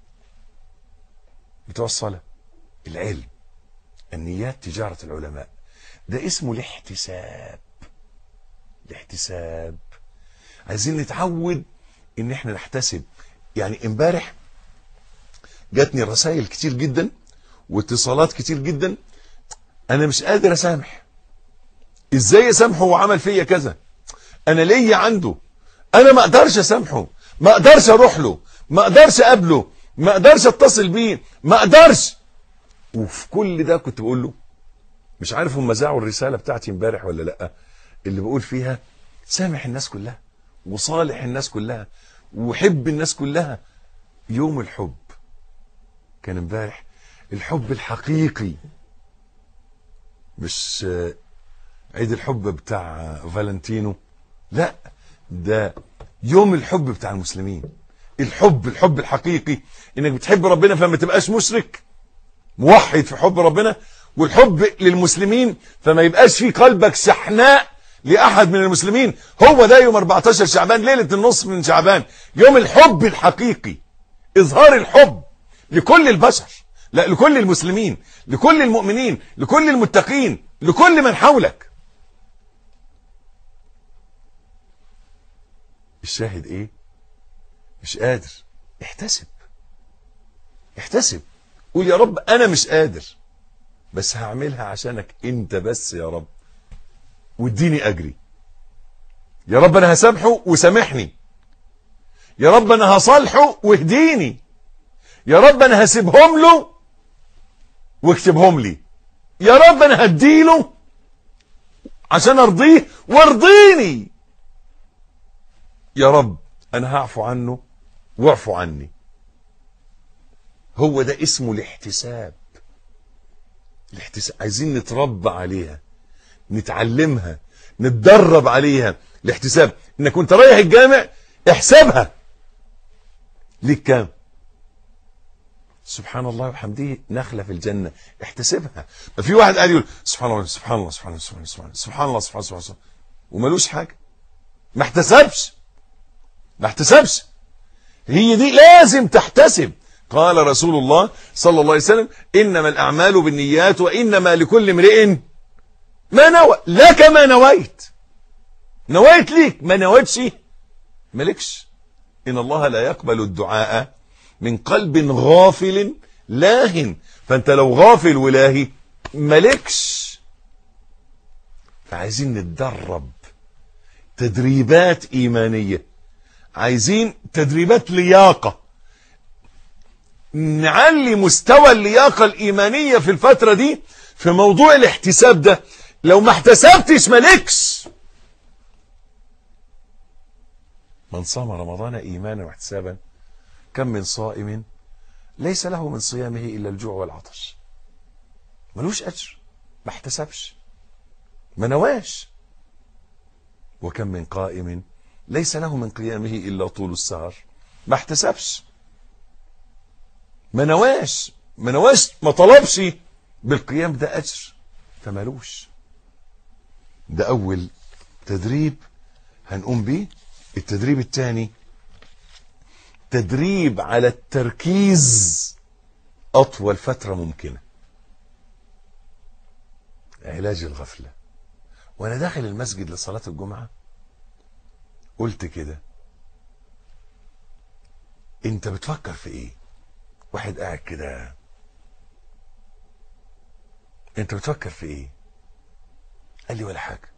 بتوع الصلاة العلم النيات تجارة العلماء ده اسمه الاحتساب الاحتساب عايزين نتعود ان احنا نحتسب يعني امبارح جاتني رسائل كتير جدا واتصالات كتير جدا انا مش قادر اسامح ازاي اسامحه وعمل فيا كذا انا ليا عنده انا ما اقدرش اسامحه ما اقدرش اروح له ما اقدرش اقابله ما اقدرش اتصل بيه ما اقدرش وفي كل ده كنت بقول له مش عارف هم ذاعوا الرساله بتاعتي امبارح ولا لا اللي بقول فيها سامح الناس كلها وصالح الناس كلها وحب الناس كلها يوم الحب كان امبارح الحب الحقيقي مش عيد الحب بتاع فالنتينو لا ده يوم الحب بتاع المسلمين الحب الحب الحقيقي انك بتحب ربنا فما تبقاش مشرك موحد في حب ربنا والحب للمسلمين فما يبقاش في قلبك شحناء لأحد من المسلمين هو ده يوم 14 شعبان ليلة النصف من شعبان يوم الحب الحقيقي إظهار الحب لكل البشر لا لكل المسلمين لكل المؤمنين لكل المتقين لكل من حولك الشاهد ايه مش قادر احتسب احتسب قول يا رب انا مش قادر بس هعملها عشانك انت بس يا رب واديني اجري يا رب انا هسامحه وسامحني يا رب انا هصالحه واهديني يا رب انا هسيبهم له واكتبهم لي يا رب انا هديله عشان ارضيه وارضيني يا رب انا هعفو عنه واعفو عني هو ده اسمه الاحتساب الاحتساب عايزين نتربى عليها نتعلمها نتدرب عليها الاحتساب انك وانت رايح الجامع احسبها ليك كام سبحان الله وحمده نخلة في الجنة احتسبها ما في واحد قال يقول سبحان الله سبحان الله سبحان الله سبحان الله سبحان الله سبحان الله سبحان الله, سبحان الله وملوش حاجة ما احتسبش ما احتسبش هي دي لازم تحتسب قال رسول الله صلى الله عليه وسلم إنما الأعمال بالنيات وإنما لكل امرئ ما نوى لك ما نويت نويت ليك ما نويتش مالكش إن الله لا يقبل الدعاء من قلب غافل لاهن فأنت لو غافل ولاهي مالكش فعايزين نتدرب تدريبات إيمانية عايزين تدريبات لياقة نعلي مستوى اللياقة الإيمانية في الفترة دي في موضوع الاحتساب ده لو ما احتسبتش مالكش من صام رمضان إيمانا واحتسابا كم من صائم ليس له من صيامه إلا الجوع والعطش ملوش أجر ما احتسبش ما نواش وكم من قائم ليس له من قيامه إلا طول السهر ما احتسبش ما نواش ما نواش ما طلبش بالقيام ده أجر فمالوش ده أول تدريب هنقوم بيه التدريب الثاني تدريب على التركيز أطول فترة ممكنة علاج الغفلة وأنا داخل المسجد لصلاة الجمعة قلت كده انت بتفكر في ايه واحد قاعد كده انت بتفكر في ايه قال لي ولا حاجة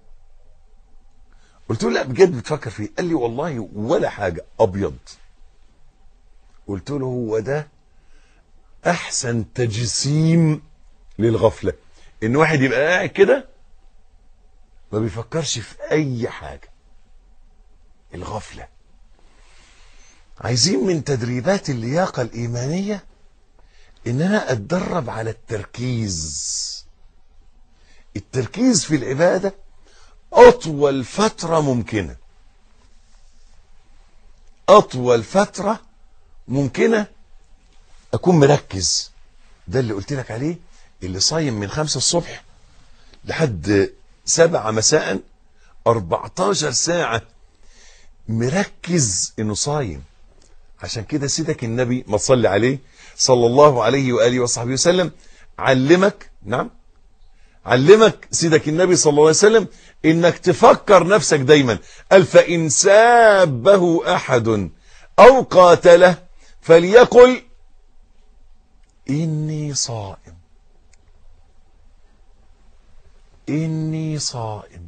قلت له لا بجد بتفكر في ايه قال لي والله ولا حاجة ابيض قلت له هو ده احسن تجسيم للغفلة ان واحد يبقى قاعد كده ما بيفكرش في اي حاجة الغفلة عايزين من تدريبات اللياقة الإيمانية إن أنا أتدرب على التركيز التركيز في العبادة أطول فترة ممكنة أطول فترة ممكنة أكون مركز ده اللي قلت لك عليه اللي صايم من خمسة الصبح لحد سبعة مساء 14 ساعة مركز انه صايم عشان كده سيدك النبي ما تصلي عليه صلى الله عليه وآله وصحبه وسلم علمك نعم علمك سيدك النبي صلى الله عليه وسلم انك تفكر نفسك دايما قال فإن سابه أحد أو قاتله فليقل إني صائم إني صائم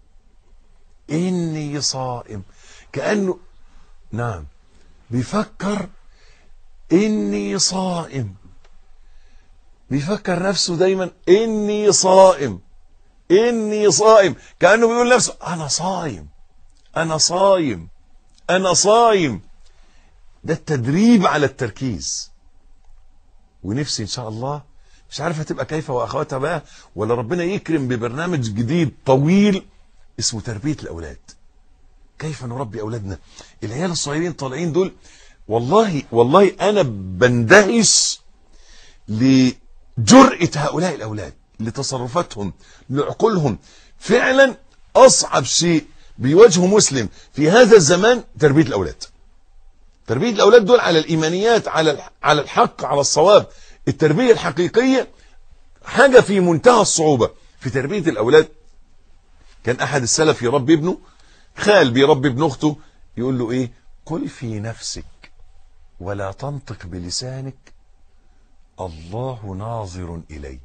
إني صائم كأنه نعم بيفكر إني صائم بيفكر نفسه دايما إني صائم إني صائم كأنه بيقول نفسه أنا صايم أنا صايم أنا صايم ده التدريب على التركيز ونفسي إن شاء الله مش عارف هتبقى كيف وأخواتها بقى ولا ربنا يكرم ببرنامج جديد طويل اسمه تربية الأولاد كيف نربي أولادنا العيال الصغيرين طالعين دول والله والله أنا بندهش جرأة هؤلاء الأولاد لتصرفاتهم لعقولهم فعلا أصعب شيء بيواجهه مسلم في هذا الزمان تربية الأولاد تربية الأولاد دول على الإيمانيات على على الحق على الصواب التربية الحقيقية حاجة في منتهى الصعوبة في تربية الأولاد كان أحد السلف يربي ابنه خال بيربي ابن أخته يقول له إيه قل في نفسك ولا تنطق بلسانك الله ناظر إلي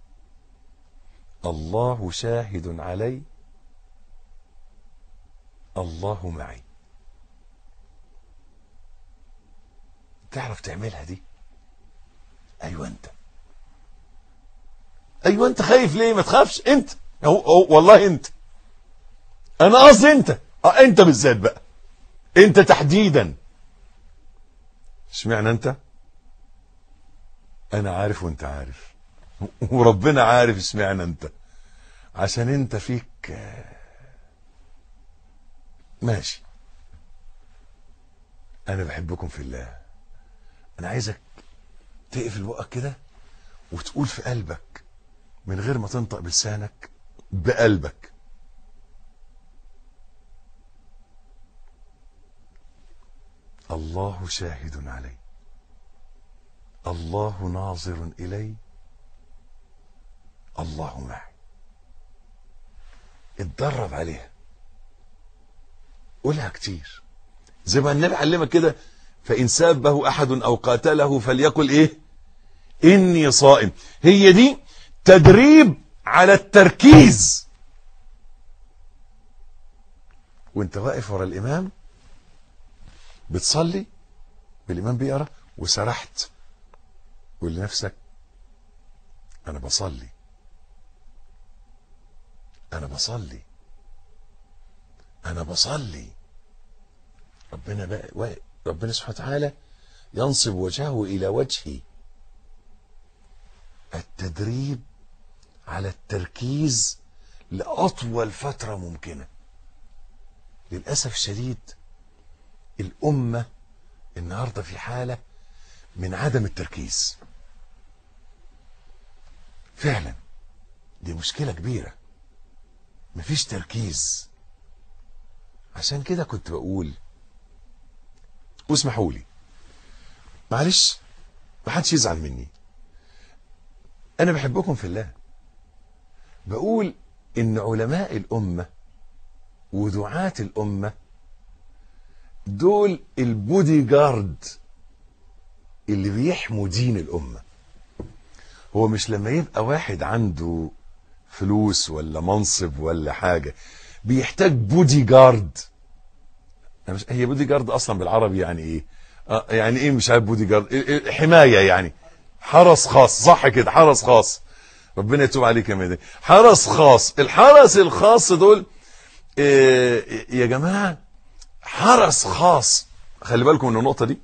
الله شاهد علي الله معي تعرف تعملها دي ايوه انت ايوه انت خايف ليه ما تخافش انت هو هو والله انت انا قصدي انت اه انت بالذات بقى انت تحديدا اشمعنى انت انا عارف وانت عارف وربنا عارف اشمعنى انت عشان انت فيك ماشي انا بحبكم في الله انا عايزك تقفل بقك كده وتقول في قلبك من غير ما تنطق بلسانك بقلبك الله شاهد علي الله ناظر إلي الله معي اتدرب عليها قولها كتير زي ما النبي علمك كده فإن سابه أحد أو قاتله فليقل إيه إني صائم هي دي تدريب على التركيز وانت واقف ورا الإمام بتصلي والإمام بيقرأ وسرحت قول لنفسك أنا بصلي أنا بصلي أنا بصلي ربنا بقى ربنا سبحانه وتعالى ينصب وجهه إلى وجهي التدريب على التركيز لأطول فترة ممكنة للأسف الشديد الأمة النهاردة في حالة من عدم التركيز فعلا دي مشكلة كبيرة مفيش تركيز عشان كده كنت بقول واسمحوا لي معلش ما حدش يزعل مني انا بحبكم في الله بقول ان علماء الامه ودعاة الامه دول البودي جارد اللي بيحموا دين الامه هو مش لما يبقى واحد عنده فلوس ولا منصب ولا حاجه بيحتاج بودي جارد مش هي بودي جارد اصلا بالعربي يعني ايه آه يعني ايه مش عارف بودي جارد حمايه يعني حرس خاص صح كده حرس خاص ربنا يتوب عليك يا ميدان حرس خاص الحرس الخاص دول إيه يا جماعه حرس خاص خلي بالكم من النقطه دي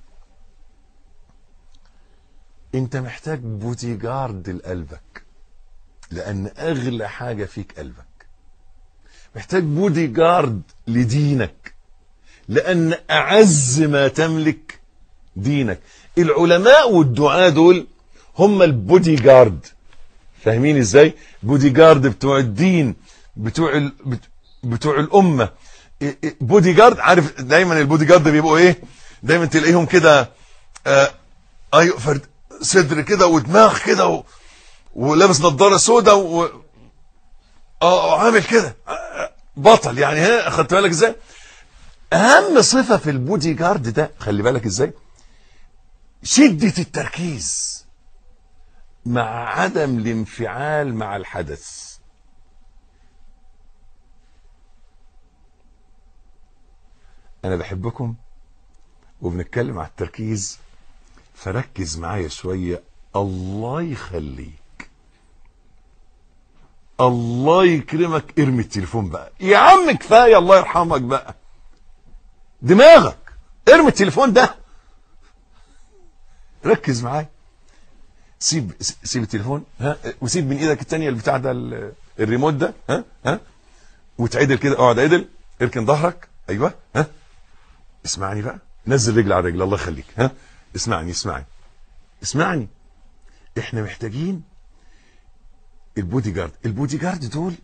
انت محتاج بودي جارد لقلبك لان اغلى حاجه فيك قلبك محتاج بودي جارد لدينك لأن أعز ما تملك دينك العلماء والدعاء دول هم البودي جارد فاهمين ازاي بودي جارد بتوع الدين بتوع ال... بتوع الأمة بودي جارد عارف دايما البودي جارد بيبقوا ايه دايما تلاقيهم كده آه ايوه فرد صدر كده ودماغ كده و... ولابس نظاره سوداء و... اه عامل كده بطل يعني ها خدت بالك ازاي اهم صفة في البودي جارد ده خلي بالك ازاي شدة التركيز مع عدم الانفعال مع الحدث انا بحبكم وبنتكلم على التركيز فركز معايا شوية الله يخليك الله يكرمك ارمي التليفون بقى يا عم كفاية الله يرحمك بقى دماغك ارمي التليفون ده ركز معايا سيب سيب التليفون ها وسيب من ايدك الثانيه البتاع ده الريموت ده ها ها وتعدل كده اقعد عدل اركن ظهرك ايوه ها اسمعني بقى نزل رجل على رجل الله يخليك ها اسمعني اسمعني اسمعني احنا محتاجين البودي جارد البودي جارد دول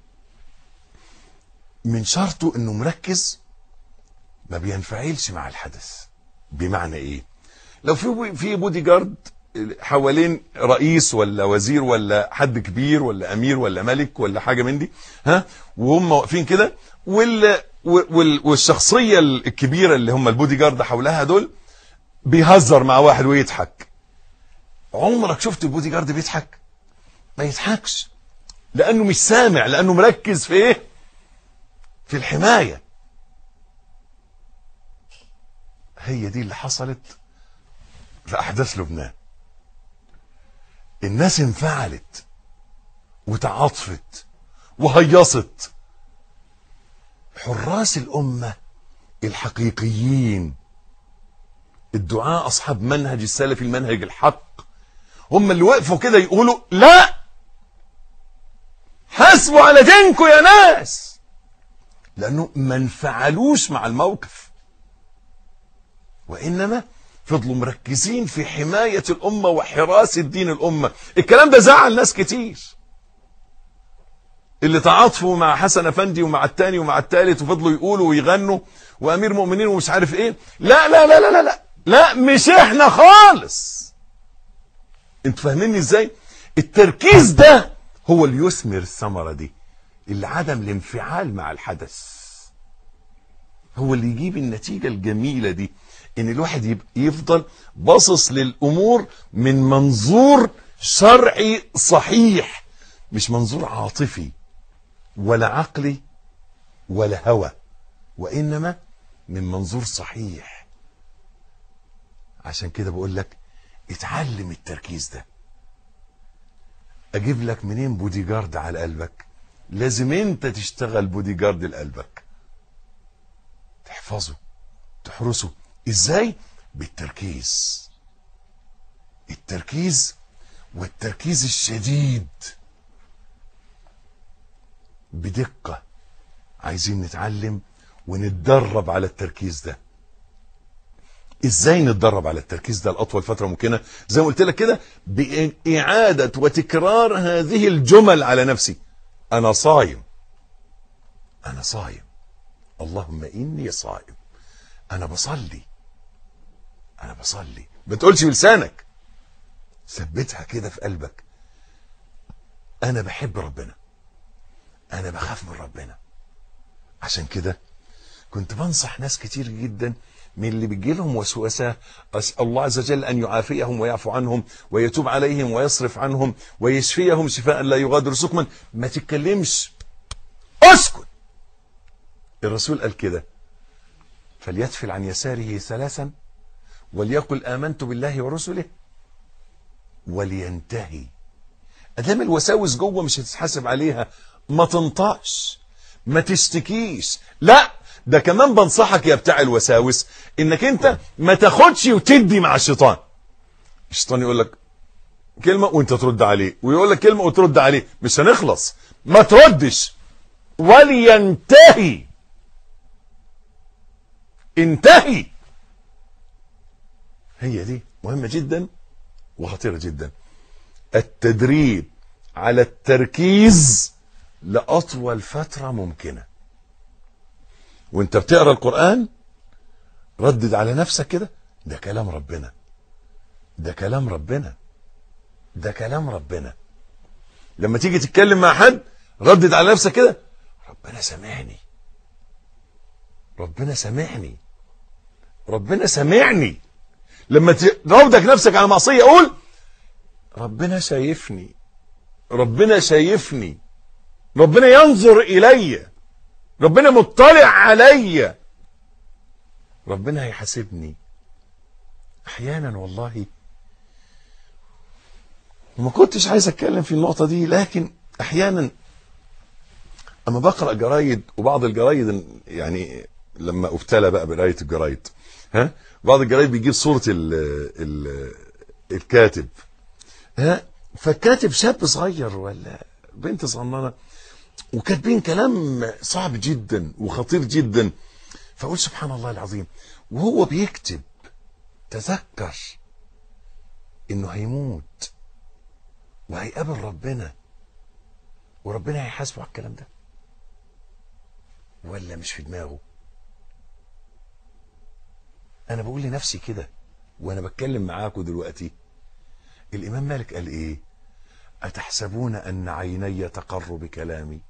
من شرطه انه مركز ما بينفعلش مع الحدث بمعنى ايه لو في في بودي جارد حوالين رئيس ولا وزير ولا حد كبير ولا امير ولا ملك ولا حاجه من دي ها وهم واقفين كده وال وال والشخصيه الكبيره اللي هم البودي جارد حولها دول بيهزر مع واحد ويضحك عمرك شفت البودي جارد بيضحك ما يضحكش لانه مش سامع لانه مركز في ايه في الحمايه هي دي اللي حصلت في احداث لبنان الناس انفعلت وتعاطفت وهيصت حراس الامه الحقيقيين الدعاء اصحاب منهج السلفي المنهج الحق هم اللي وقفوا كده يقولوا لا حاسبوا على دينكم يا ناس لانه ما انفعلوش مع الموقف وانما فضلوا مركزين في حماية الأمة وحراسة دين الأمة الكلام ده زعل ناس كتير اللي تعاطفوا مع حسن أفندي ومع التاني ومع التالت وفضلوا يقولوا ويغنوا وأمير مؤمنين ومش عارف إيه لا لا لا لا لا لا, لا مش إحنا خالص انتوا فاهميني إزاي التركيز ده هو اللي يثمر الثمرة دي اللي عدم الانفعال مع الحدث هو اللي يجيب النتيجة الجميلة دي ان الواحد يفضل باصص للامور من منظور شرعي صحيح مش منظور عاطفي ولا عقلي ولا هوى وانما من منظور صحيح عشان كده بقول لك اتعلم التركيز ده اجيب لك منين بودي جارد على قلبك لازم انت تشتغل بودي جارد لقلبك تحفظه تحرسه ازاي بالتركيز التركيز والتركيز الشديد بدقة عايزين نتعلم ونتدرب على التركيز ده ازاي نتدرب على التركيز ده لاطول فتره ممكنه زي ما قلت لك كده باعاده وتكرار هذه الجمل على نفسي انا صايم انا صايم اللهم اني صائم انا بصلي انا بصلي ما تقولش بلسانك ثبتها كده في قلبك انا بحب ربنا انا بخاف من ربنا عشان كده كنت بنصح ناس كتير جدا من اللي بيجي لهم وسوسه اسال الله عز وجل ان يعافيهم ويعفو عنهم ويتوب عليهم ويصرف عنهم ويشفيهم شفاء لا يغادر سقما ما تتكلمش اسكت الرسول قال كده فليتفل عن يساره ثلاثا وليقل آمنت بالله ورسله ولينتهي ادام الوساوس جوه مش هتتحاسب عليها ما تنطقش ما تشتكيش لا ده كمان بنصحك يا بتاع الوساوس انك انت ما تاخدش وتدي مع الشيطان الشيطان يقول لك كلمه وانت ترد عليه ويقول لك كلمه وترد عليه مش هنخلص ما تردش ولينتهي انتهي هي دي مهمة جدا وخطيرة جدا التدريب على التركيز لأطول فترة ممكنة وانت بتقرأ القرآن ردد على نفسك كده ده كلام ربنا ده كلام ربنا ده كلام ربنا لما تيجي تتكلم مع حد ردد على نفسك كده ربنا سامعني ربنا سامعني ربنا سامعني لما تراودك نفسك على معصية قول ربنا شايفني ربنا شايفني ربنا ينظر إلي ربنا مطلع علي ربنا هيحاسبني احيانا والله وما كنتش عايز اتكلم في النقطة دي لكن احيانا اما بقرأ جرايد وبعض الجرايد يعني لما ابتلى بقى بقراية الجرايد ها بعض الجرايد بيجيب صورة ال ال الكاتب ها فالكاتب شاب صغير ولا بنت صغننه وكاتبين كلام صعب جدا وخطير جدا فاقول سبحان الله العظيم وهو بيكتب تذكر انه هيموت وهيقابل ربنا وربنا هيحاسبه على الكلام ده ولا مش في دماغه انا بقول لنفسي كده وانا بتكلم معاكم دلوقتي الامام مالك قال ايه اتحسبون ان عيني تقر بكلامي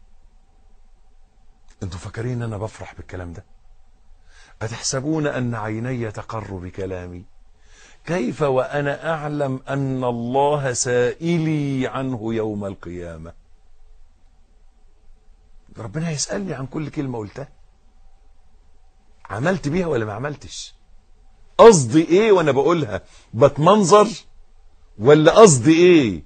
انتوا فاكرين ان انا بفرح بالكلام ده اتحسبون ان عيني تقر بكلامي كيف وانا اعلم ان الله سائلي عنه يوم القيامه ربنا هيسالني عن كل كلمه قلتها عملت بيها ولا ما عملتش قصدي ايه وانا بقولها بتمنظر ولا قصدي ايه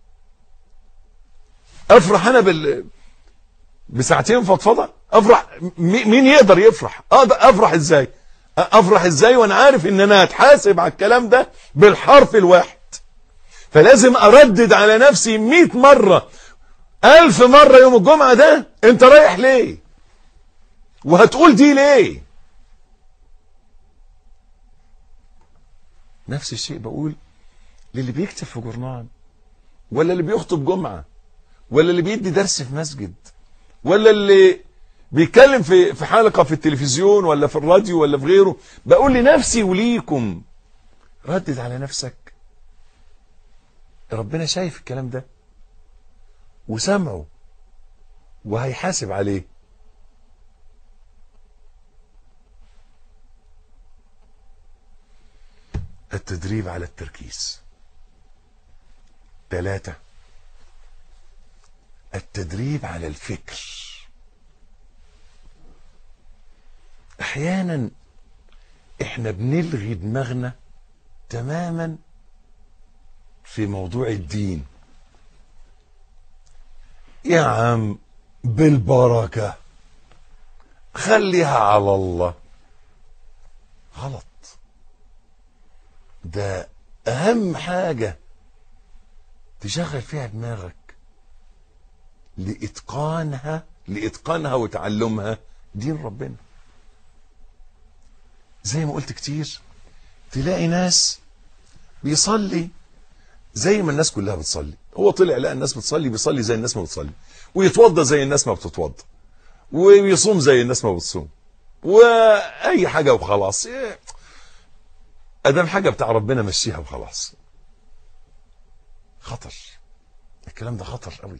افرح انا بال بساعتين فضفضه افرح م- مين يقدر يفرح اقدر افرح ازاي افرح ازاي وانا عارف ان انا هتحاسب على الكلام ده بالحرف الواحد فلازم اردد على نفسي 100 مره ألف مرة يوم الجمعة ده انت رايح ليه وهتقول دي ليه نفس الشيء بقول للي بيكتب في جورنال ولا اللي بيخطب جمعة ولا اللي بيدي درس في مسجد ولا اللي بيتكلم في في حلقة في التلفزيون ولا في الراديو ولا في غيره بقول لنفسي وليكم ردد على نفسك ربنا شايف الكلام ده وسمعه وهيحاسب عليه التدريب على التركيز ثلاثة التدريب على الفكر احيانا احنا بنلغي دماغنا تماما في موضوع الدين يا عم بالبركة خليها على الله غلط ده أهم حاجة تشغل فيها دماغك لإتقانها لإتقانها وتعلمها دين ربنا زي ما قلت كتير تلاقي ناس بيصلي زي ما الناس كلها بتصلي هو طلع لقى الناس بتصلي بيصلي زي الناس ما بتصلي ويتوضى زي الناس ما بتتوضى ويصوم زي الناس ما بتصوم واي حاجه وخلاص إيه. ادام حاجه بتاع ربنا مشيها وخلاص خطر الكلام ده خطر قوي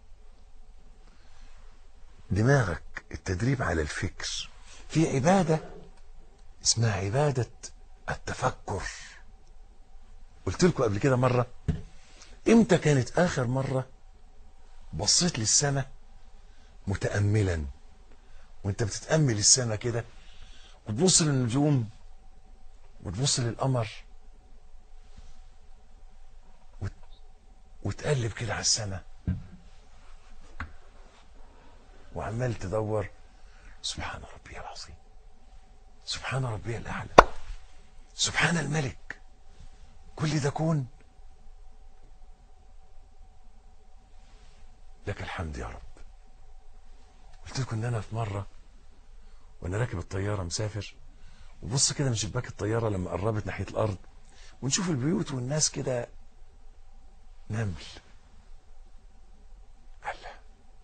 دماغك التدريب على الفكر في عباده اسمها عباده التفكر قلت لكم قبل كده مره امتى كانت اخر مره بصيت للسماء متاملا وانت بتتامل السماء كده وتبص للنجوم وتبص للقمر وت... وتقلب كده على السماء وعمال تدور سبحان ربي العظيم سبحان ربي الاعلى سبحان الملك كل ده كون لك الحمد يا رب قلت لكم ان انا في مره وانا راكب الطياره مسافر وبص كده من شباك الطياره لما قربت ناحيه الارض ونشوف البيوت والناس كده نمل الله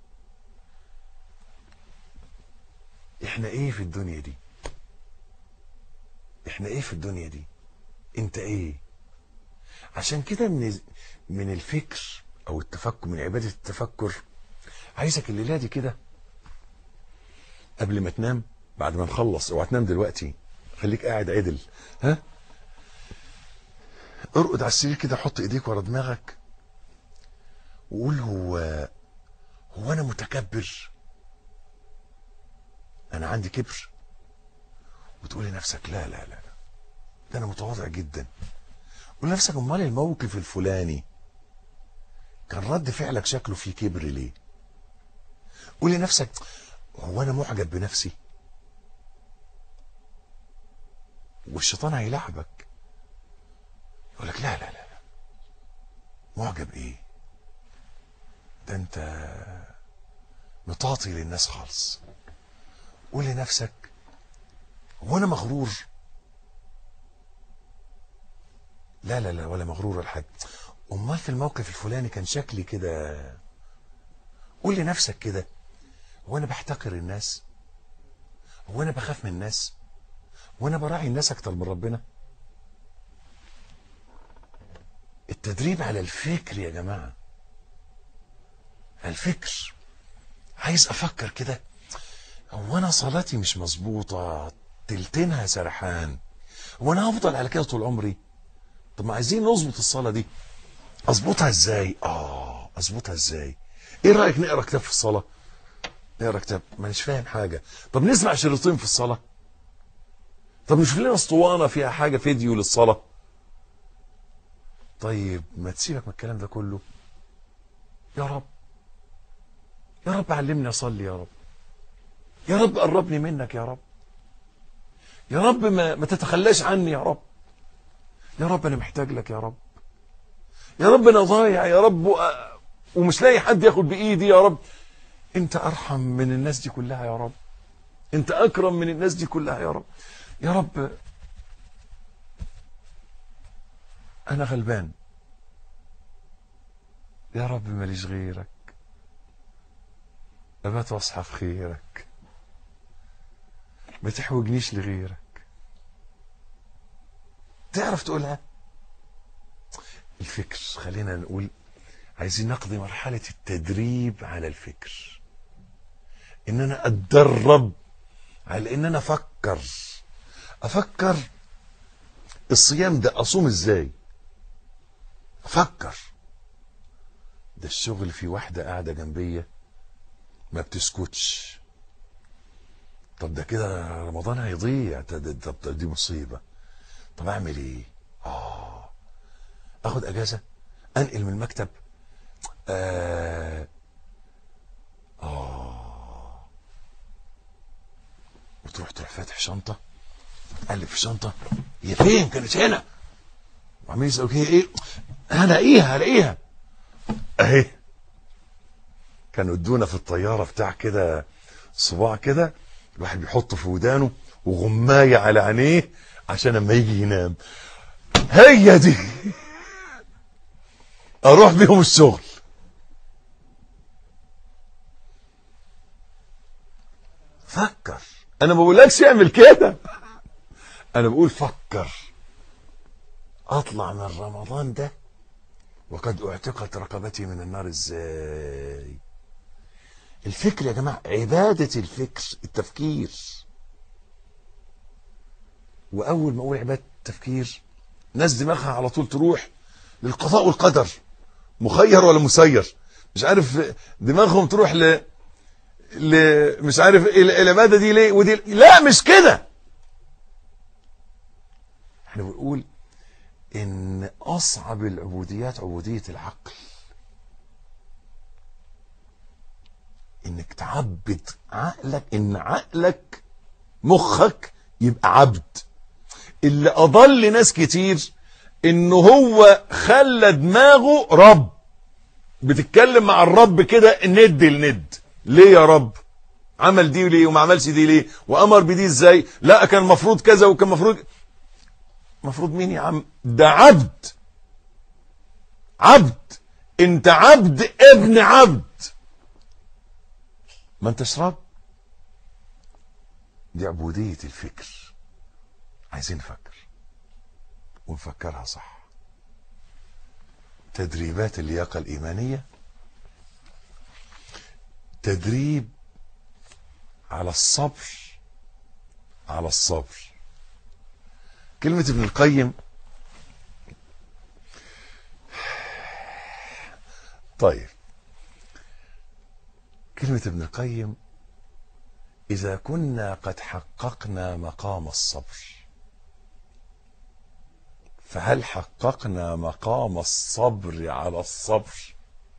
احنا ايه في الدنيا دي احنا ايه في الدنيا دي انت ايه عشان كده من من الفكر او التفكر من عباده التفكر عايزك الليله دي كده قبل ما تنام بعد ما نخلص اوعى تنام دلوقتي خليك قاعد عدل ها ارقد على السرير كده حط ايديك ورا دماغك وقول هو هو انا متكبر انا عندي كبر وتقول لنفسك لا لا لا لا ده انا متواضع جدا قول لنفسك امال الموقف الفلاني كان رد فعلك شكله فيه كبر ليه قول لنفسك هو انا معجب بنفسي والشيطان هيلعبك يقول لك لا لا لا لا معجب ايه ده انت مطاطي للناس خالص قول لنفسك هو انا مغرور لا لا لا ولا مغرور ولا حاجه امال في الموقف الفلاني كان شكلي كده قول لنفسك كده هو انا بحتقر الناس هو انا بخاف من الناس هو انا براعي الناس اكتر من ربنا التدريب على الفكر يا جماعه الفكر عايز افكر كده هو انا صلاتي مش مظبوطه تلتينها سرحان هو انا هفضل على كده طول عمري طب ما عايزين نظبط الصلاه دي اظبطها ازاي اه اظبطها ازاي ايه رايك نقرا كتاب في الصلاه نقرا كتاب مانيش فاهم حاجه طب نسمع شريطين في الصلاه طب نشوف لنا اسطوانه فيها حاجه فيديو للصلاه طيب ما تسيبك من الكلام ده كله يا رب يا رب علمني اصلي يا رب يا رب قربني منك يا رب يا رب ما, ما تتخلاش عني يا رب يا رب انا محتاج لك يا رب يا رب انا ضايع يا رب و... ومش لاقي حد ياخد بايدي يا رب انت ارحم من الناس دي كلها يا رب انت اكرم من الناس دي كلها يا رب يا رب انا غلبان يا رب ماليش غيرك ابات واصحى في خيرك ما تحوجنيش لغيرك تعرف تقولها الفكر خلينا نقول عايزين نقضي مرحلة التدريب على الفكر ان انا اتدرب على ان انا افكر افكر الصيام ده اصوم ازاي افكر ده الشغل في واحدة قاعدة جنبية ما بتسكتش طب ده كده رمضان هيضيع طب طب- طب دي مصيبة طب اعمل ايه اه اخد اجازة انقل من المكتب آه آه وتروح تروح فاتح شنطة تقلب في شنطة هي فين كانت هنا وعمال يسألوا هي ايه هلاقيها هلاقيها اهي كانوا ادونا في الطيارة بتاع كده صباع كده الواحد بيحطه في ودانه وغماية على عينيه عشان لما يجي ينام هي دي اروح بيهم الشغل فكر انا ما بقولكش اعمل كده انا بقول فكر اطلع من رمضان ده وقد اعتقت رقبتي من النار ازاي الفكر يا جماعه عباده الفكر التفكير واول ما اقول عباده التفكير ناس دماغها على طول تروح للقضاء والقدر مخير ولا مسير مش عارف دماغهم تروح ل ل مش عارف ال- العباده دي ليه ودي لا مش كده احنا بنقول ان اصعب العبوديات عبوديه العقل انك تعبد عقلك ان عقلك مخك يبقى عبد اللي اضل ناس كتير ان هو خلى دماغه رب بتتكلم مع الرب كده ند لند ليه يا رب عمل دي ليه وما عملش دي ليه وامر بدي ازاي لا كان المفروض كذا وكان المفروض المفروض مين يا عم ده عبد عبد انت عبد ابن عبد ما انتش رب دي عبودية الفكر عايزين نفكر ونفكرها صح تدريبات اللياقة الإيمانية تدريب على الصبر على الصبر كلمة ابن القيم طيب كلمة ابن القيم إذا كنا قد حققنا مقام الصبر فهل حققنا مقام الصبر على الصبر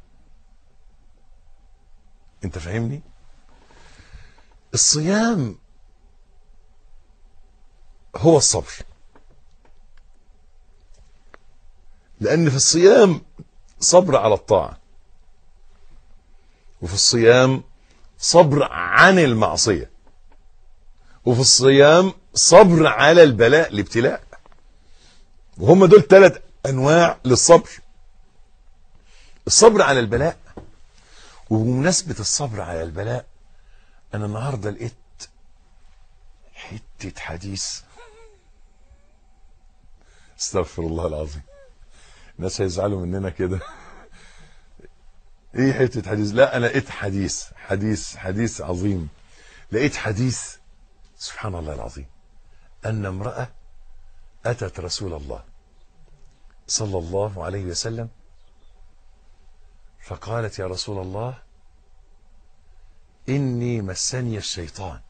انت فاهمني الصيام هو الصبر لان في الصيام صبر على الطاعه وفي الصيام صبر عن المعصيه وفي الصيام صبر على البلاء الابتلاء وهم دول ثلاث انواع للصبر الصبر على البلاء وبمناسبة الصبر على البلاء أنا النهاردة لقيت حتة حديث استغفر الله العظيم الناس هيزعلوا مننا كده ايه حتة حديث لا انا لقيت حديث حديث حديث عظيم لقيت حديث سبحان الله العظيم ان امرأة اتت رسول الله صلى الله عليه وسلم فقالت يا رسول الله اني مسني الشيطان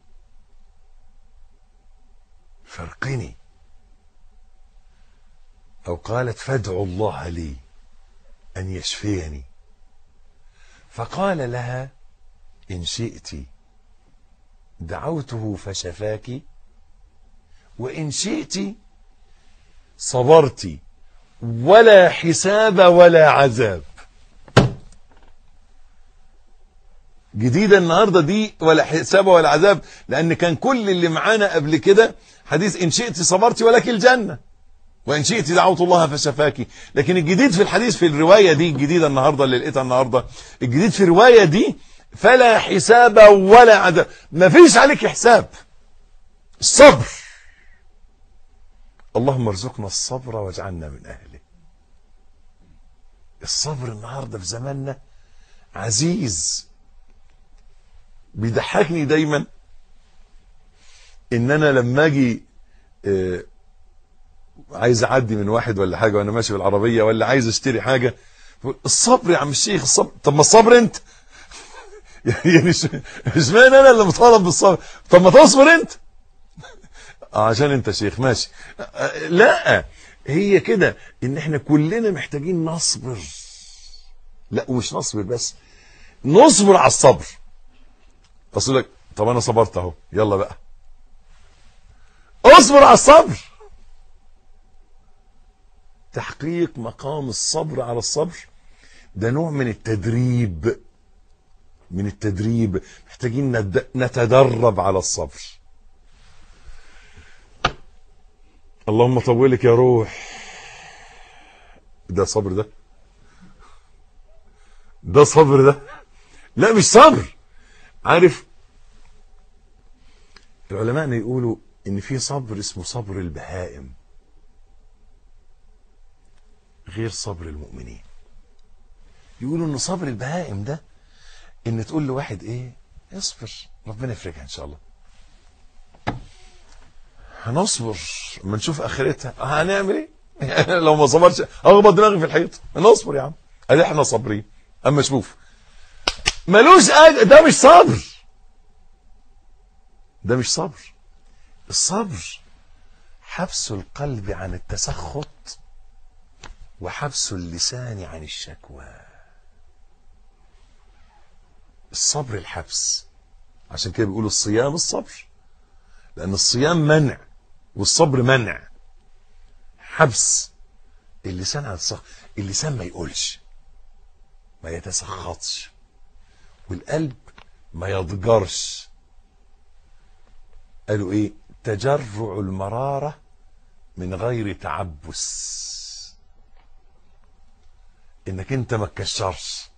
فارقني او قالت فادعوا الله لي ان يشفيني فقال لها ان شئت دعوته فشفاك وان شئت صبرت ولا حساب ولا عذاب جديدة النهاردة دي ولا حساب ولا عذاب لأن كان كل اللي معانا قبل كده حديث إن شئت صبرت ولك الجنة وإن شئت دعوت الله فشفاك لكن الجديد في الحديث في الرواية دي الجديدة النهاردة اللي لقيتها النهاردة الجديد في الرواية دي فلا حساب ولا عذاب ما فيش عليك حساب الصبر اللهم ارزقنا الصبر واجعلنا من أهله الصبر النهاردة في زماننا عزيز بيضحكني دايما ان انا لما اجي آه، عايز اعدي من واحد ولا حاجه وانا ماشي بالعربيه ولا عايز اشتري حاجه بقول الصبر يا عم الشيخ الصبر طب ما الصبر انت يعني مش مش معنى انا اللي مطالب بالصبر طب ما تصبر انت آه، عشان انت شيخ ماشي آه، لا هي كده ان احنا كلنا محتاجين نصبر لا ومش نصبر بس نصبر على الصبر اصل لك طب انا صبرت اهو يلا بقى اصبر على الصبر تحقيق مقام الصبر على الصبر ده نوع من التدريب من التدريب محتاجين ند- نتدرب على الصبر اللهم طولك يا روح ده صبر ده ده صبر ده لا مش صبر عارف العلماء يقولوا ان في صبر اسمه صبر البهائم غير صبر المؤمنين يقولوا ان صبر البهائم ده ان تقول لواحد ايه اصبر ربنا يفرجها ان شاء الله هنصبر اما نشوف اخرتها هنعمل ايه لو ما صبرش اخبط دماغي في الحيط نصبر يا عم ادي احنا صابرين اما شوف ملوش أج... ده مش صبر ده مش صبر الصبر حبس القلب عن التسخط وحبس اللسان عن الشكوى الصبر الحبس عشان كده بيقولوا الصيام الصبر لأن الصيام منع والصبر منع حبس اللسان عن السخط اللسان ما يقولش ما يتسخطش والقلب ما يضجرش قالوا ايه تجرع المرارة من غير تعبس انك انت ما تكشرش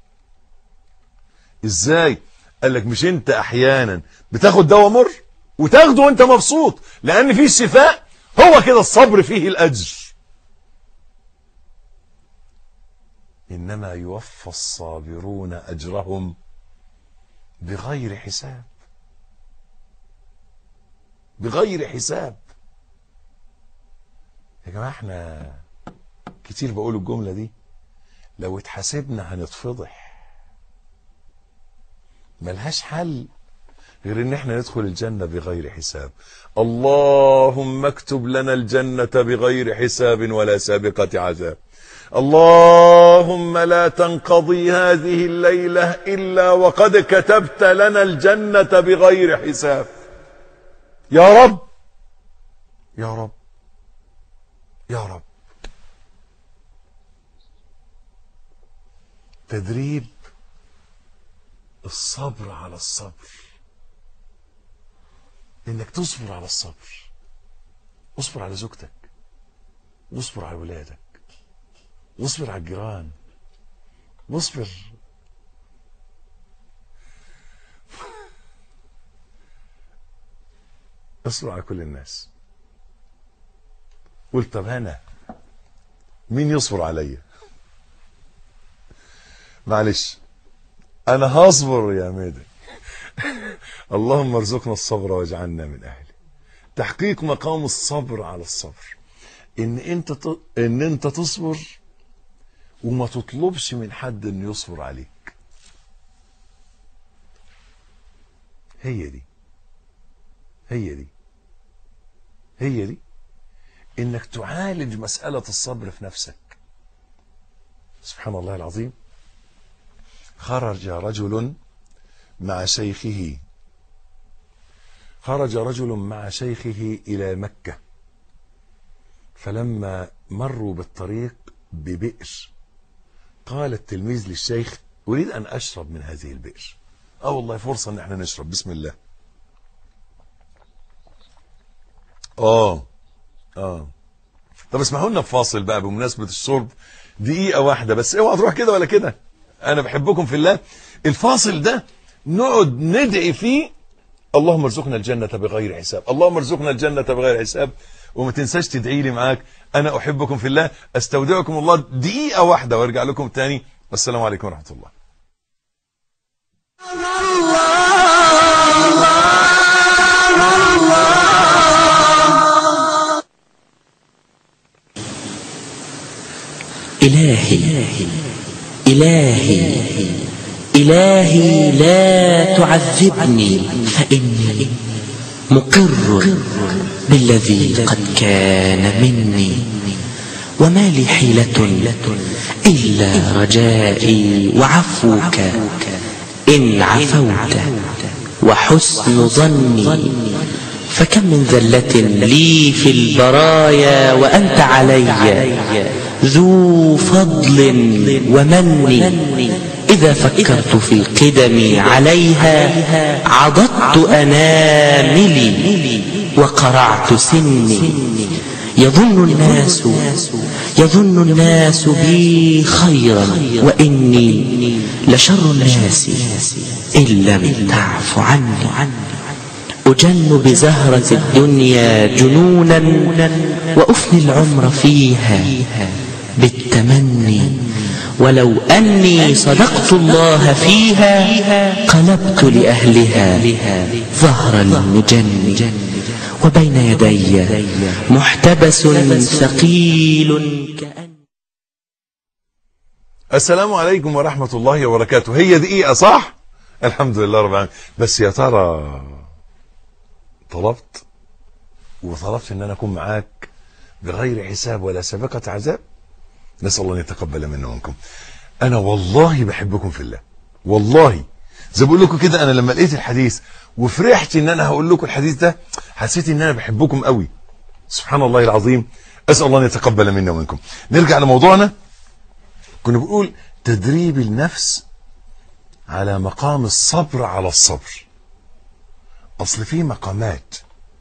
ازاي قال لك مش انت احيانا بتاخد دواء مر وتاخده وانت مبسوط لان فيه الشفاء هو كده الصبر فيه الاجر انما يوفى الصابرون اجرهم بغير حساب بغير حساب يا جماعه احنا كتير بقول الجمله دي لو اتحاسبنا هنتفضح ملهاش حل غير ان احنا ندخل الجنة بغير حساب اللهم اكتب لنا الجنة بغير حساب ولا سابقة عذاب اللهم لا تنقضي هذه الليلة إلا وقد كتبت لنا الجنة بغير حساب يا رب يا رب يا رب تدريب الصبر على الصبر انك تصبر على الصبر اصبر على زوجتك واصبر على ولادك واصبر على الجيران واصبر اصبر على كل الناس قول طب انا مين يصبر عليا معلش انا هصبر يا ميدي اللهم ارزقنا الصبر واجعلنا من اهله تحقيق مقام الصبر على الصبر ان انت ت... ان انت تصبر وما تطلبش من حد انه يصبر عليك هي دي هي دي هي دي انك تعالج مسألة الصبر في نفسك سبحان الله العظيم خرج رجل مع شيخه خرج رجل مع شيخه إلى مكة فلما مروا بالطريق ببئر قال التلميذ للشيخ أريد أن أشرب من هذه البئر اه والله فرصة ان احنا نشرب بسم الله اه اه طب اسمحوا لنا بفاصل بقى بمناسبة الشرب دقيقة واحدة بس اوعى تروح كده ولا كده انا بحبكم في الله الفاصل ده نقعد ندعي فيه اللهم ارزقنا الجنة بغير حساب اللهم ارزقنا الجنة بغير حساب وما تنساش تدعي لي معاك انا احبكم في الله استودعكم الله دقيقة واحدة وارجع لكم تاني والسلام عليكم ورحمة الله إلهي إلهي إلهي لا تعذبني فإني مقر بالذي قد كان مني وما لي حيلة إلا رجائي وعفوك إن عفوت وحسن ظني فكم من ذلة لي في البرايا وأنت علي ذو فضل ومن إذا فكرت في القدم عليها عضدت أناملي وقرعت سني يظن الناس يظن الناس بي خيرا وإني لشر الناس إن لم تعف عني أجن بزهرة الدنيا جنونا وأفني العمر فيها بالتمني ولو أني صدقت الله فيها قلبت لأهلها ظهر المجن وبين يدي محتبس ثقيل كأن السلام عليكم ورحمة الله وبركاته هي دقيقة صح الحمد لله رب العالمين بس يا ترى طلبت وطلبت ان انا اكون معاك بغير حساب ولا سابقة عذاب نسأل الله ان يتقبل منا ومنكم انا والله بحبكم في الله والله زي بقول لكم كده انا لما لقيت الحديث وفرحت ان انا هقول لكم الحديث ده حسيت ان انا بحبكم قوي سبحان الله العظيم اسال الله ان يتقبل منا ومنكم نرجع لموضوعنا كنا بنقول تدريب النفس على مقام الصبر على الصبر اصل في مقامات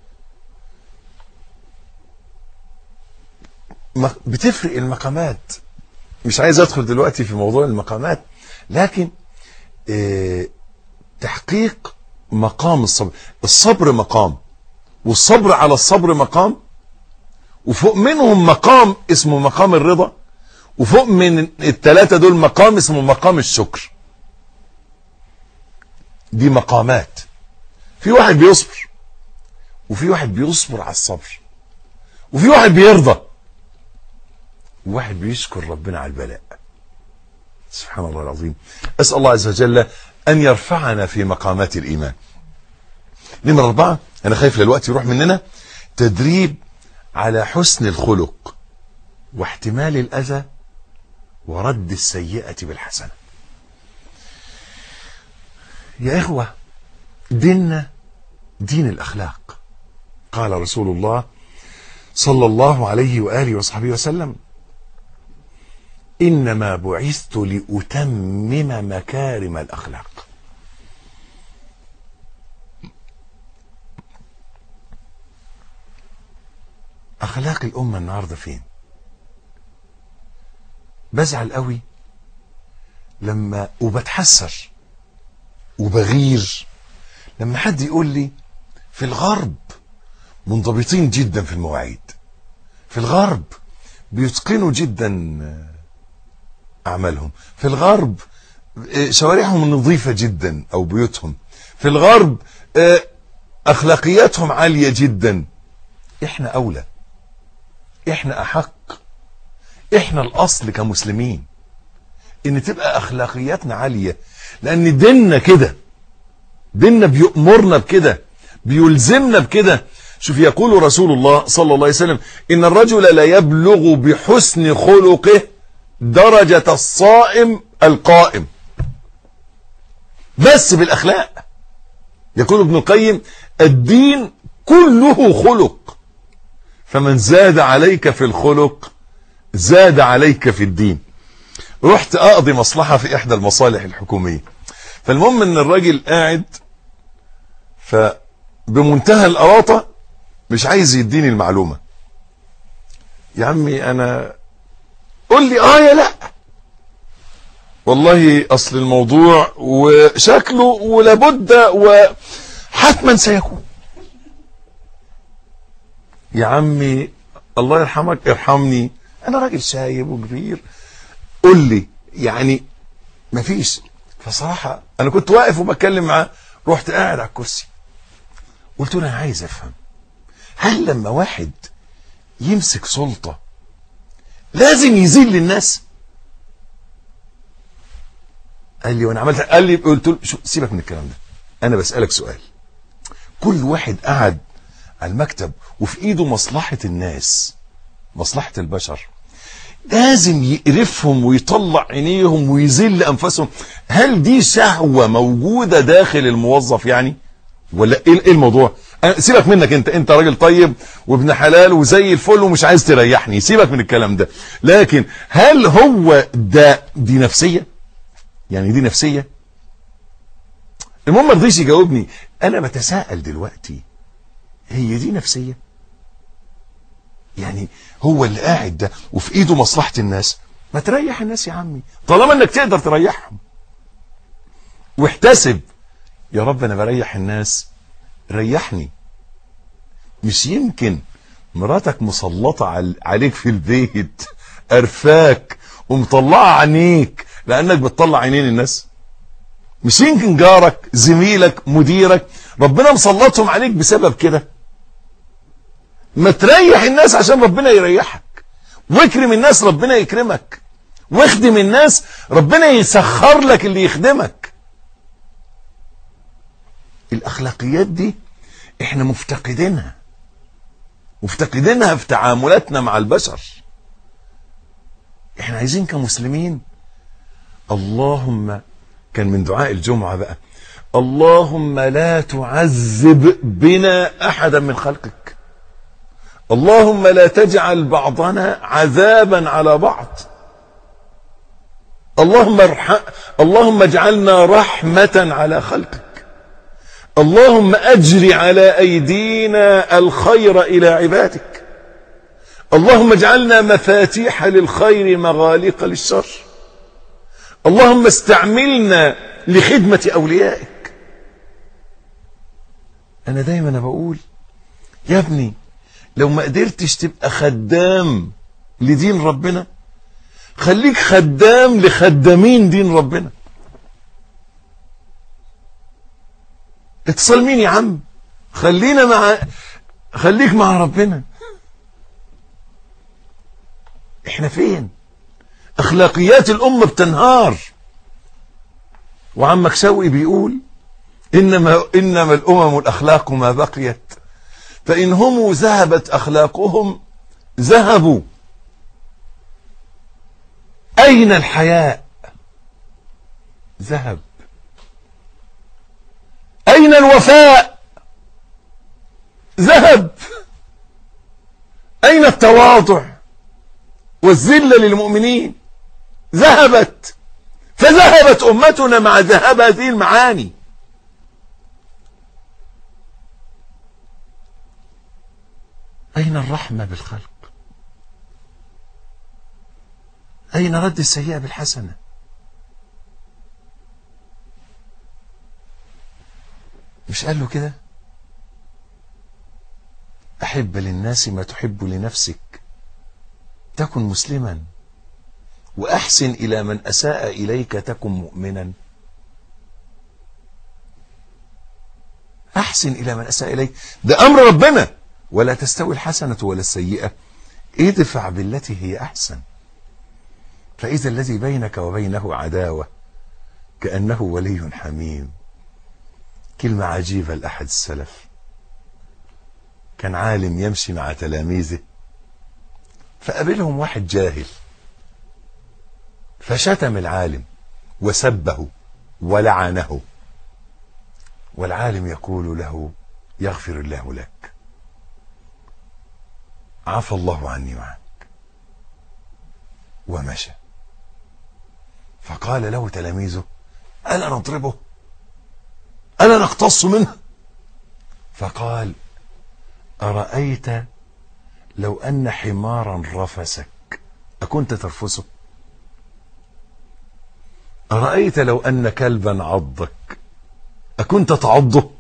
م- بتفرق المقامات مش عايز ادخل دلوقتي في موضوع المقامات لكن آه، تحقيق مقام الصبر الصبر مقام والصبر على الصبر مقام وفوق منهم مقام اسمه مقام الرضا وفوق من الثلاثة دول مقام اسمه مقام الشكر دي مقامات في واحد بيصبر وفي واحد بيصبر على الصبر وفي واحد بيرضى وواحد بيشكر ربنا على البلاء سبحان الله العظيم أسأل الله عز وجل أن يرفعنا في مقامات الإيمان نمرة أربعة أنا خايف للوقت يروح مننا تدريب على حسن الخلق واحتمال الأذى ورد السيئة بالحسنة يا إخوة ديننا دين الأخلاق قال رسول الله صلى الله عليه وآله وصحبه وسلم إنما بعثت لأتمم مكارم الأخلاق أخلاق الأمة النهاردة فين بزعل قوي لما وبتحسر وبغير لما حد يقول لي في الغرب منضبطين جدا في المواعيد في الغرب بيتقنوا جدا أعمالهم في الغرب آه، شوارعهم نظيفة جدا أو بيوتهم في الغرب آه، أخلاقياتهم عالية جدا إحنا أولى إحنا أحق إحنا الأصل كمسلمين إن تبقى أخلاقياتنا عالية لأن ديننا كده ديننا بيأمرنا بكده بيلزمنا بكده شوف يقول رسول الله صلى الله عليه وسلم إن الرجل لا يبلغ بحسن خلقه درجة الصائم القائم بس بالأخلاق يقول ابن القيم الدين كله خلق فمن زاد عليك في الخلق زاد عليك في الدين رحت أقضي مصلحة في إحدى المصالح الحكومية فالمهم ان الراجل قاعد فبمنتهى الأراطة مش عايز يديني المعلومة يا عمي أنا قول لي آه يا لا والله أصل الموضوع وشكله ولابد وحتما سيكون يا عمي الله يرحمك ارحمني أنا راجل شايب وكبير قول لي يعني مفيش فصراحة أنا كنت واقف وبتكلم معاه رحت قاعد على الكرسي قلت له أنا عايز أفهم هل لما واحد يمسك سلطة لازم يذل الناس قال لي وانا عملت قال لي قلت له شو سيبك من الكلام ده انا بسالك سؤال كل واحد قعد على المكتب وفي ايده مصلحه الناس مصلحه البشر لازم يقرفهم ويطلع عينيهم ويذل انفسهم هل دي شهوه موجوده داخل الموظف يعني ولا ايه إيه الموضوع أنا- سيبك منك انت انت راجل طيب وابن حلال وزي الفل ومش عايز تريحني سيبك من الكلام ده لكن هل هو ده دي نفسيه يعني دي نفسيه المهم ما رضيش يجاوبني انا بتساءل دلوقتي هي دي نفسيه يعني هو اللي قاعد ده وفي ايده مصلحه الناس ما تريح الناس يا عمي طالما انك تقدر تريحهم واحتسب يا رب انا بريح الناس ريحني مش يمكن مراتك مسلطة عل- عليك في البيت قرفاك ومطلعة عينيك لانك بتطلع عينين الناس مش يمكن جارك زميلك مديرك ربنا مسلطهم عليك بسبب كده ما تريح الناس عشان ربنا يريحك واكرم الناس ربنا يكرمك واخدم الناس ربنا يسخر لك اللي يخدمك الاخلاقيات دي احنا مفتقدينها مفتقدينها في تعاملاتنا مع البشر احنا عايزين كمسلمين اللهم كان من دعاء الجمعة بقى اللهم لا تعذب بنا احدا من خلقك اللهم لا تجعل بعضنا عذابا على بعض اللهم ارحم اللهم اجعلنا رحمة على خلقك اللهم اجر على ايدينا الخير الى عبادك اللهم اجعلنا مفاتيح للخير مغاليق للشر اللهم استعملنا لخدمة اوليائك انا دايما بقول يا ابني لو ما قدرتش تبقى خدام لدين ربنا خليك خدام لخدامين دين ربنا اتصل مين يا عم خلينا مع خليك مع ربنا احنا فين اخلاقيات الامه بتنهار وعمك شوقي بيقول انما انما الامم الاخلاق ما بقيت فان هم ذهبت اخلاقهم ذهبوا اين الحياء ذهب أين الوفاء ذهب أين التواضع والذلة للمؤمنين ذهبت فذهبت أمتنا مع ذهاب هذه المعاني أين الرحمة بالخلق أين رد السيئة بالحسنة مش قال له كده أحب للناس ما تحب لنفسك تكن مسلما وأحسن إلى من أساء إليك تكن مؤمنا أحسن إلى من أساء إليك ده أمر ربنا ولا تستوي الحسنة ولا السيئة ادفع بالتي هي أحسن فإذا الذي بينك وبينه عداوة كأنه ولي حميم كلمة عجيبة لأحد السلف كان عالم يمشي مع تلاميذه فقابلهم واحد جاهل فشتم العالم وسبه ولعنه والعالم يقول له يغفر الله لك عفى الله عني وعنك ومشى فقال له تلاميذه ألا نضربه ألا نقتص منه فقال أرأيت لو أن حمارا رفسك أكنت ترفسه أرأيت لو أن كلبا عضك أكنت تعضه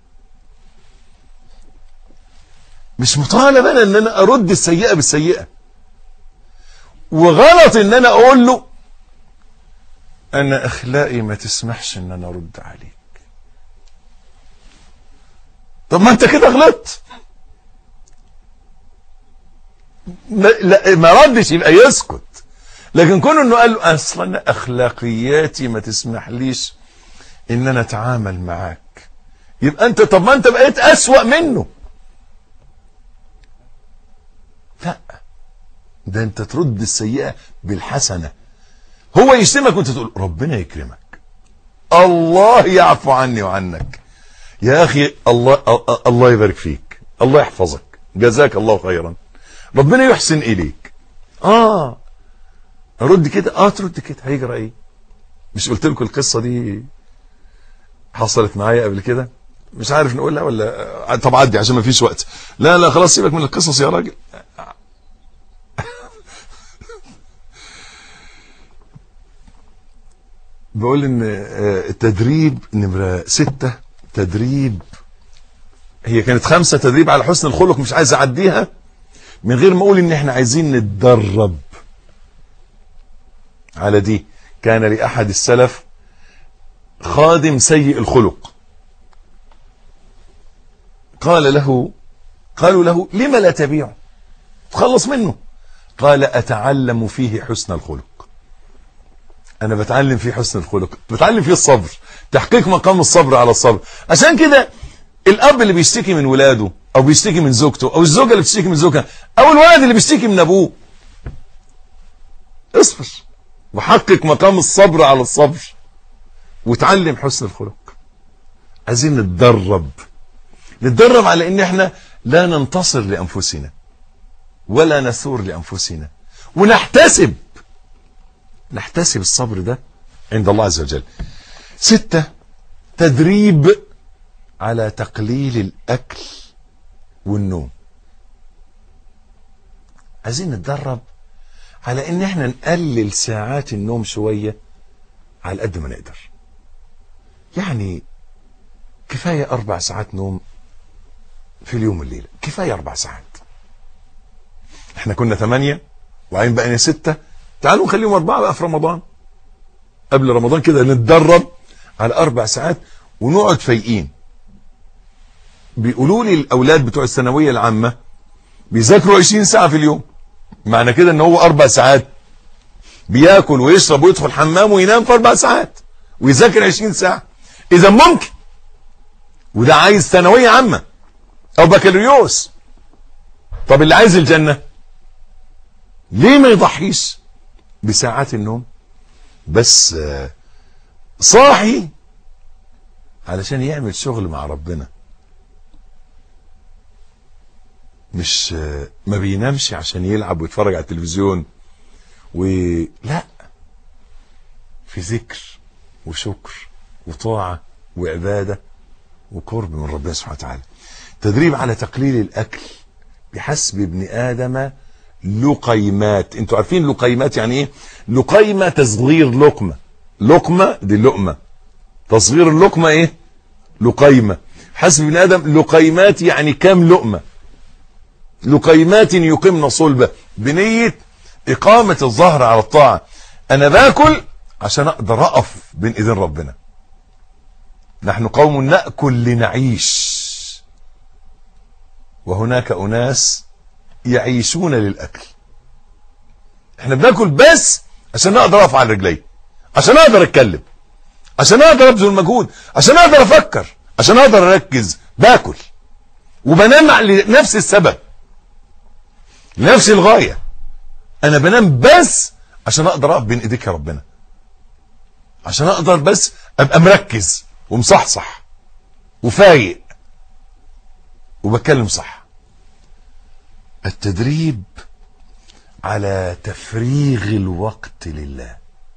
مش مطالب أنا أن أنا أرد السيئة بالسيئة وغلط أن أنا أقول له أنا أخلاقي ما تسمحش أن أنا أرد عليك طب ما أنت كده غلطت ما, لا ما ردش يبقى يسكت لكن كونه انه قال له اصلا أنا اخلاقياتي ما تسمحليش ان انا اتعامل معاك يبقى انت طب ما انت بقيت اسوأ منه لا ده انت ترد السيئة بالحسنة هو يشتمك وانت تقول ربنا يكرمك الله يعفو عني وعنك يا اخي الله الله يبارك فيك الله يحفظك جزاك الله خيرا ربنا يحسن اليك اه رد كده اه ترد كده هيجرى ايه مش قلت لكم القصه دي حصلت معايا قبل كده مش عارف نقولها ولا طب عدي عشان ما فيش وقت لا لا خلاص سيبك من القصص يا راجل بقول ان التدريب نمرة ستة تدريب هي كانت خمسة تدريب على حسن الخلق مش عايز اعديها من غير ما اقول ان احنا عايزين نتدرب على دي كان لأحد السلف خادم سيء الخلق قال له قالوا له لما لا تبيعه تخلص منه قال أتعلم فيه حسن الخلق أنا بتعلم فيه حسن الخلق بتعلم فيه الصبر تحقيق مقام الصبر على الصبر عشان كده الأب اللي بيشتكي من ولاده أو بيشتكي من زوجته أو الزوجة اللي بتشتكي من زوجها أو الولد اللي بيشتكي من أبوه اصبر وحقق مقام الصبر على الصبر وتعلم حسن الخلق عايزين نتدرب نتدرب على ان احنا لا ننتصر لانفسنا ولا نثور لانفسنا ونحتسب نحتسب الصبر ده عند الله عز وجل ستة تدريب على تقليل الاكل والنوم عايزين نتدرب على ان احنا نقلل ساعات النوم شوية على قد ما نقدر يعني كفاية اربع ساعات نوم في اليوم والليلة كفاية اربع ساعات احنا كنا ثمانية وعين بقينا ستة تعالوا نخليهم اربعة بقى في رمضان قبل رمضان كده نتدرب على اربع ساعات ونقعد فايقين بيقولوا لي الاولاد بتوع الثانوية العامة بيذاكروا 20 ساعة في اليوم معنى كده ان هو اربع ساعات بياكل ويشرب ويدخل الحمام وينام في اربع ساعات ويذاكر 20 ساعة اذا ممكن وده عايز ثانوية عامة او بكالوريوس طب اللي عايز الجنة ليه ما يضحيش بساعات النوم بس صاحي علشان يعمل شغل مع ربنا مش ما بينامش عشان يلعب ويتفرج على التلفزيون ولا في ذكر وشكر وطاعة وعبادة وقرب من ربنا سبحانه وتعالى تدريب على تقليل الأكل بحسب ابن آدم لقيمات انتوا عارفين لقيمات يعني ايه لقيمة تصغير لقمة لقمة دي لقمة تصغير اللقمة ايه لقيمة حسب ابن آدم لقيمات يعني كام لقمة لقيمات يقمن صلبة بنية إقامة الظهر على الطاعة أنا باكل عشان أقدر أقف بين إيدين ربنا نحن قوم نأكل لنعيش وهناك أناس يعيشون للأكل احنا بناكل بس عشان اقدر اقف على رجلي عشان اقدر اتكلم عشان اقدر ابذل مجهود عشان اقدر افكر عشان اقدر اركز باكل وبنام لنفس السبب لنفس الغاية انا بنام بس عشان اقدر اقف بين ايديك يا ربنا عشان اقدر بس ابقى مركز ومصحصح وفايق وبتكلم صح التدريب على تفريغ الوقت لله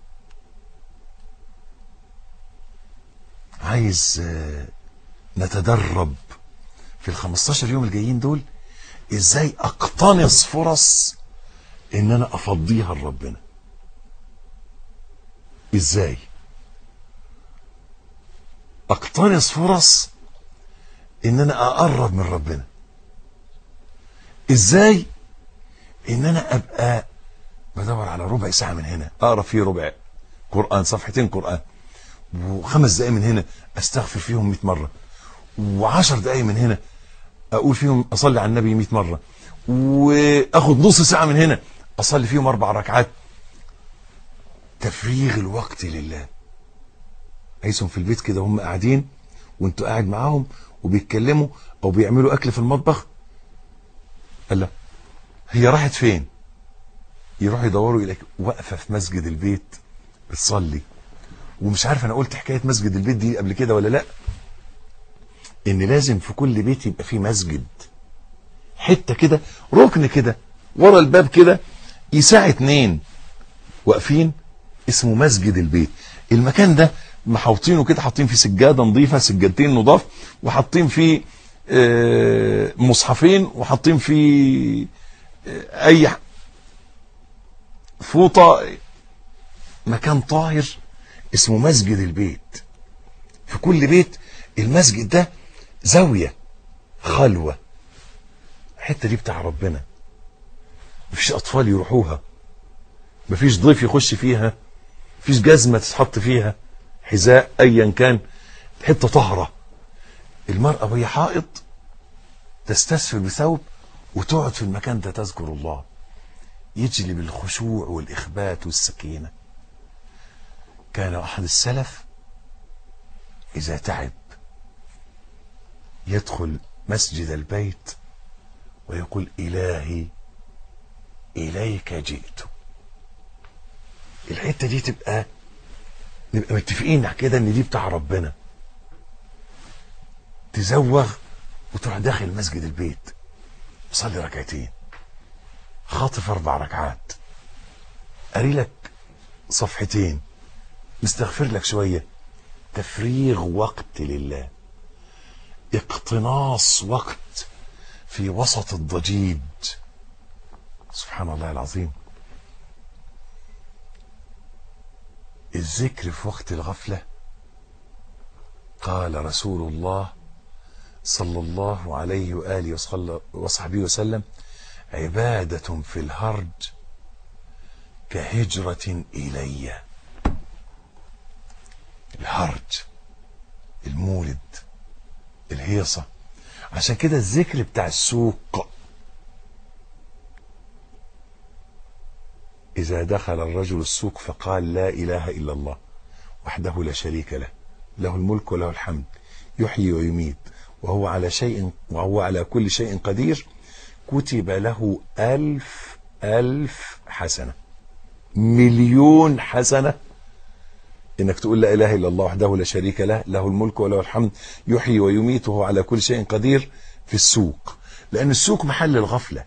عايز آه، نتدرب في ال 15 يوم الجايين دول ازاي اقتنص فرص ان انا افضيها لربنا ازاي اقتنص فرص ان انا اقرب من ربنا ازاي ان انا ابقى بدور على ربع ساعة من هنا اقرا فيه ربع قرآن صفحتين قرآن وخمس دقايق من هنا استغفر فيهم 100 مرة وعشر دقايق من هنا اقول فيهم اصلي على النبي 100 مرة واخد نص ساعة من هنا اصلي فيهم اربع ركعات تفريغ الوقت لله عايزهم في البيت كده هم قاعدين وانتوا قاعد معاهم وبيتكلموا او بيعملوا اكل في المطبخ قال لا هي راحت فين يروحوا يدوروا يلاقي واقفه في مسجد البيت بتصلي ومش عارف انا قلت حكايه مسجد البيت دي قبل كده ولا لا ان لازم في كل بيت يبقى فيه مسجد حته كده ركن كده ورا الباب كده يساع اتنين واقفين اسمه مسجد البيت المكان ده محوطينه كده حاطين فيه سجاده نظيفه سجادتين نضاف وحاطين فيه آه، مصحفين وحاطين فيه آه، اي ح- فوطه مكان طاهر اسمه مسجد البيت في كل بيت المسجد ده زاويه خلوه الحته دي بتاع ربنا مفيش اطفال يروحوها مفيش ضيف يخش فيها مفيش جزمه تتحط فيها حذاء ايا كان حته طهره المراه وهي حائض تستسفل بثوب وتقعد في المكان ده تذكر الله يجلب الخشوع والاخبات والسكينه كان احد السلف اذا تعب يدخل مسجد البيت ويقول الهي اليك جئت الحته دي تبقى نبقى متفقين كده ان دي بتاع ربنا تزوغ وتروح داخل مسجد البيت صلي ركعتين خاطف اربع ركعات قاري لك صفحتين مستغفر لك شويه تفريغ وقت لله اقتناص وقت في وسط الضجيج سبحان الله العظيم الذكر في وقت الغفلة قال رسول الله صلى الله عليه وآله وصل- وصحبه وسلم عبادة في الهرج كهجرة إلي الهرج المولد الهيصة عشان كده الذكر بتاع السوق إذا دخل الرجل السوق فقال لا إله إلا الله وحده لا شريك له له الملك وله الحمد يحيي ويميت وهو على شيء وهو على كل شيء قدير كتب له ألف ألف حسنة مليون حسنة انك تقول لا اله الا الله وحده لا شريك له له الملك وله الحمد يحيي ويميت وهو على كل شيء قدير في السوق لان السوق محل الغفله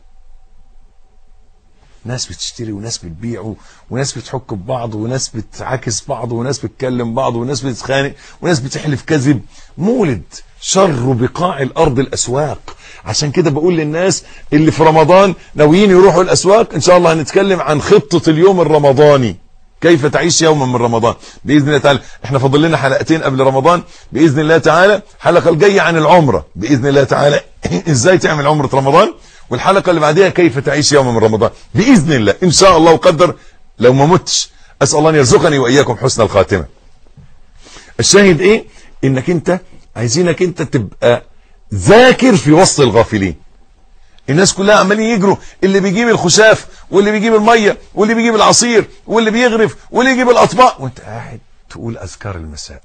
ناس بتشتري وناس بتبيع وناس بتحك ببعض وناس بتعاكس بعض وناس بتكلم بعض وناس بتتخانق وناس بتحلف كذب مولد شر بقاع الارض الاسواق عشان كده بقول للناس اللي في رمضان ناويين يروحوا الاسواق ان شاء الله هنتكلم عن خطة اليوم الرمضاني كيف تعيش يوما من رمضان باذن الله تعالى احنا فاضل لنا حلقتين قبل رمضان باذن الله تعالى الحلقه الجايه عن العمره باذن الله تعالى ازاي تعمل عمره رمضان والحلقة اللي بعدها كيف تعيش يوم من رمضان بإذن الله إن شاء الله وقدر لو ما متش أسأل الله أن يرزقني وإياكم حسن الخاتمة الشاهد إيه إنك أنت عايزينك أنت تبقى ذاكر في وسط الغافلين الناس كلها عمالين يجروا اللي بيجيب الخشاف واللي بيجيب المية واللي بيجيب العصير واللي بيغرف واللي يجيب الأطباق وانت قاعد تقول أذكار المساء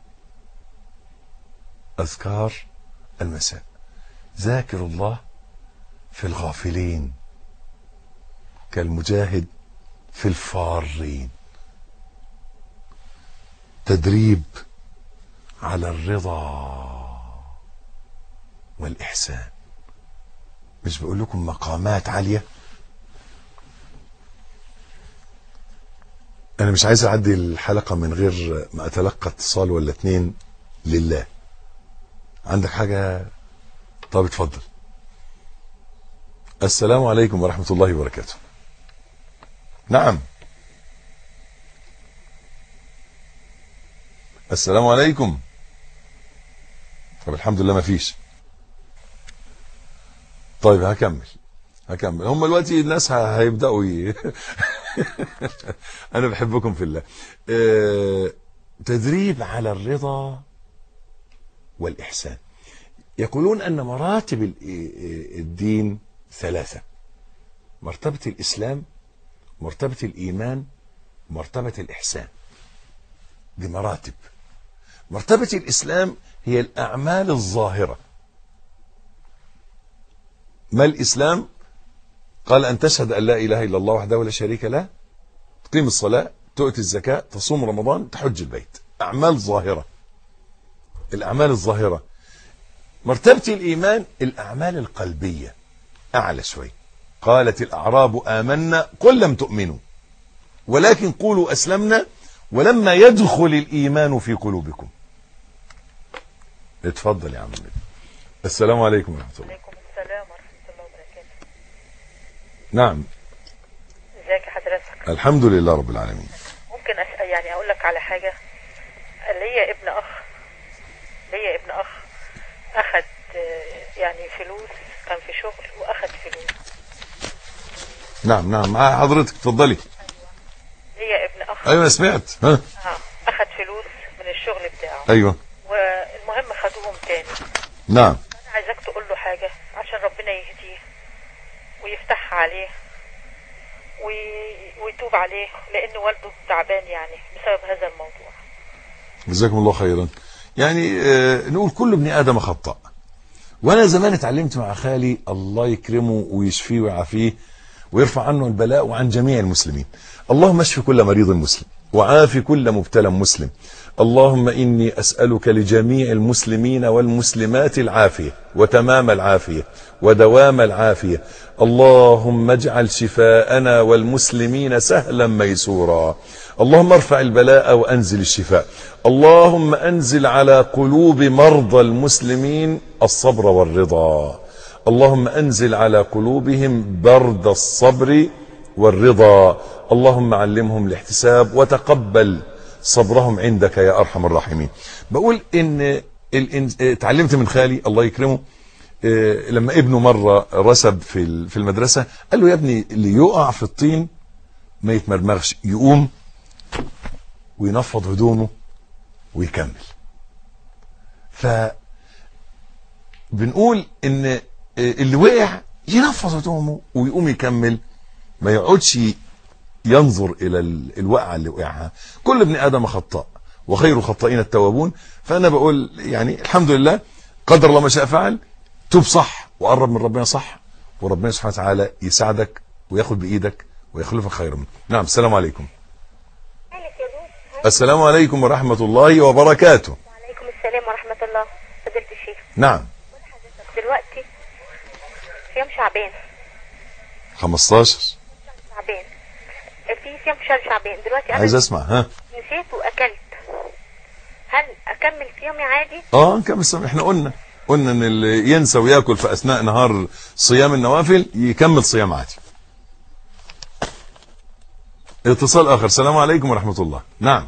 أذكار المساء ذاكر الله في الغافلين كالمجاهد في الفارين تدريب على الرضا والإحسان مش بقول لكم مقامات عالية أنا مش عايز أعدي الحلقة من غير ما أتلقى اتصال ولا اتنين لله عندك حاجة طب اتفضل السلام عليكم ورحمة الله وبركاته نعم السلام عليكم طب الحمد لله ما فيش طيب هكمل هكمل هم دلوقتي الناس ه- هيبداوا ي... انا بحبكم في الله آه، تدريب على الرضا والاحسان يقولون ان مراتب ال- الدين ثلاثه مرتبه الاسلام مرتبه الايمان مرتبه الاحسان دي مراتب مرتبه الاسلام هي الاعمال الظاهره ما الإسلام قال أن تشهد أن لا إله إلا الله وحده لا شريك له تقيم الصلاة تؤتي الزكاة تصوم رمضان تحج البيت أعمال ظاهرة الأعمال الظاهرة مرتبة الإيمان الأعمال القلبية أعلى شوي قالت الأعراب آمنا قل لم تؤمنوا ولكن قولوا أسلمنا ولما يدخل الإيمان في قلوبكم اتفضل يا عم السلام عليكم ورحمة الله عليكم السلام ورحمة الله وبركاته نعم ازيك يا حضرتك الحمد لله رب العالمين ممكن أسأل يعني أقول لك على حاجة ليا ابن أخ ليا ابن أخ أخد آه، يعني فلوس كان في شغل وأخد فلوس نعم نعم مع حضرتك اتفضلي ليا ابن أخ ايوه أنا سمعت ها آه أخد فلوس من الشغل بتاعه ايوه والمهم خدوهم تاني نعم أنا عايزاك تقول له حاجة عشان ربنا يهديه ويفتحها عليه وي... ويتوب عليه لأن والده تعبان يعني بسبب هذا الموضوع جزاكم الله خيرا يعني آه نقول كل ابن ادم خطاء وانا زمان اتعلمت مع خالي الله يكرمه ويشفيه ويعافيه ويرفع عنه البلاء وعن جميع المسلمين اللهم اشف كل مريض مسلم وعافي كل مبتلى مسلم اللهم اني اسالك لجميع المسلمين والمسلمات العافيه وتمام العافيه ودوام العافيه اللهم اجعل شفاءنا والمسلمين سهلا ميسورا اللهم ارفع البلاء وانزل الشفاء اللهم انزل على قلوب مرضى المسلمين الصبر والرضا اللهم انزل على قلوبهم برد الصبر والرضا اللهم علمهم الاحتساب وتقبل صبرهم عندك يا ارحم الراحمين بقول ان الإن- اتعلمت من خالي الله يكرمه إيه، لما ابنه مره رسب في ال- في المدرسه قال له يا ابني اللي يقع في الطين ما يتمرمغش يقوم وينفض هدومه ويكمل ف بنقول ان اللي وقع ينفض هدومه ويقوم يكمل ما يقعدش ينظر الى ال- الوقعه اللي وقعها كل ابن ادم خطاء وخير الخطائين التوابون فانا بقول يعني الحمد لله قدر الله ما شاء فعل توب صح وقرب من ربنا صح وربنا سبحانه وتعالى يساعدك وياخد بايدك ويخلفك خيرا منه نعم السلام عليكم السلام عليكم ورحمه الله وبركاته وعليكم السلام ورحمة الله فضيلة الشيخ نعم دلوقتي صيام شعبان 15 شعبان في صيام شهر شعبان دلوقتي أنا عايز اسمع ها نسيت وأكلت هل أكمل صيامي عادي؟ اه نكمل صيام احنا قلنا قلنا ان اللي ينسى وياكل في اثناء نهار صيام النوافل يكمل صيام عادي اتصال اخر السلام عليكم ورحمه الله نعم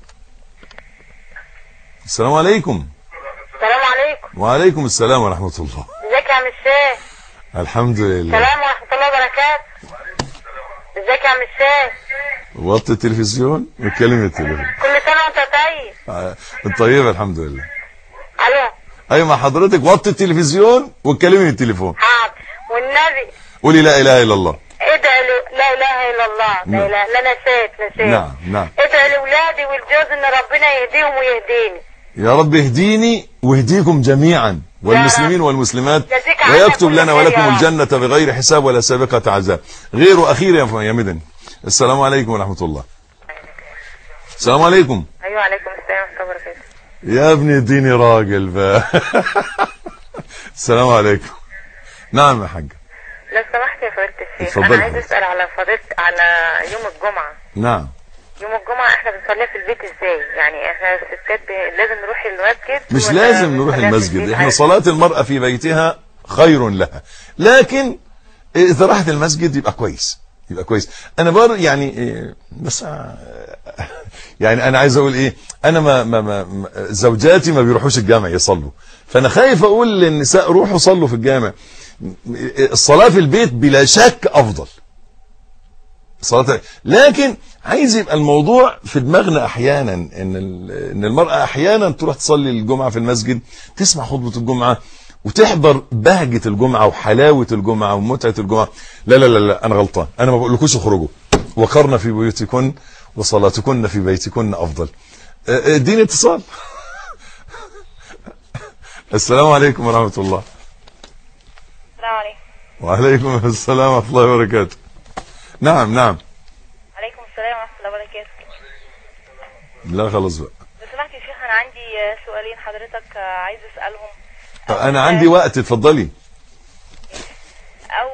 السلام عليكم السلام عليكم وعليكم السلام ورحمه الله ازيك يا عم الشيخ الحمد لله السلام ورحمة الله وبركاته ازيك يا عم الشاي وطي التلفزيون وكلمة التليفون كل سنة وانت طيب آه، طيب الحمد لله الو ايوه مع حضرتك وطي التلفزيون واتكلمي من التليفون حاضر والنبي قولي لا اله الا الله ادعي له لا اله الا الله نعم. لا اله لا نسيت نسيت نعم نعم ادعي لاولادي والجوز ان ربنا يهديهم ويهديني يا رب اهديني واهديكم جميعا والمسلمين والمسلمات جزيك عنا ويكتب كل لنا خير ولكم يا رب. الجنة بغير حساب ولا سابقة عذاب غير أخير يا ف- يا مدن السلام عليكم ورحمة الله السلام عليكم ايوه عليكم السلام ورحمة الله وبركاته يا ابني اديني راجل بقى السلام عليكم نعم يا حاج لو سمحت يا فضيلة الشيخ اتفضلي. انا عايز اسال على فضيلة على يوم الجمعة نعم يوم الجمعة احنا بنصليها في البيت ازاي يعني احنا الستات ب... لازم نروح المسجد مش ولا لازم نروح بنصليها في المسجد البيت احنا عادي؟ صلاة المرأة في بيتها خير لها لكن اذا راحت المسجد يبقى كويس يبقى كويس انا بر يعني إيه، بس آه، يعني انا عايز اقول ايه انا ما, ما, ما ما- زوجاتي ما بيروحوش الجامع يصلوا فانا خايف اقول للنساء روحوا صلوا في الجامع الصلاة في البيت بلا شك افضل صلاة لكن عايز يبقى الموضوع في دماغنا احيانا ان ال- ان المرأة احيانا تروح تصلي الجمعة في المسجد تسمع خطبة الجمعة وتحضر بهجة الجمعة وحلاوة الجمعة ومتعة الجمعة لا لا لا لا انا غلطان انا ما بقولكوش اخرجوا وقرنا في بيوتكن وصلاتكن في بيتكن افضل اه، اه، اديني اتصال السلام عليكم ورحمة الله السلام عليكم وعليكم السلام ورحمة الله وبركاته نعم نعم عليكم السلام ورحمة الله وبركاته لا خلاص بقى لو سمحت يا شيخ انا عندي آه، سؤالين حضرتك آه، عايز اسالهم انا عندي وقت اتفضلي او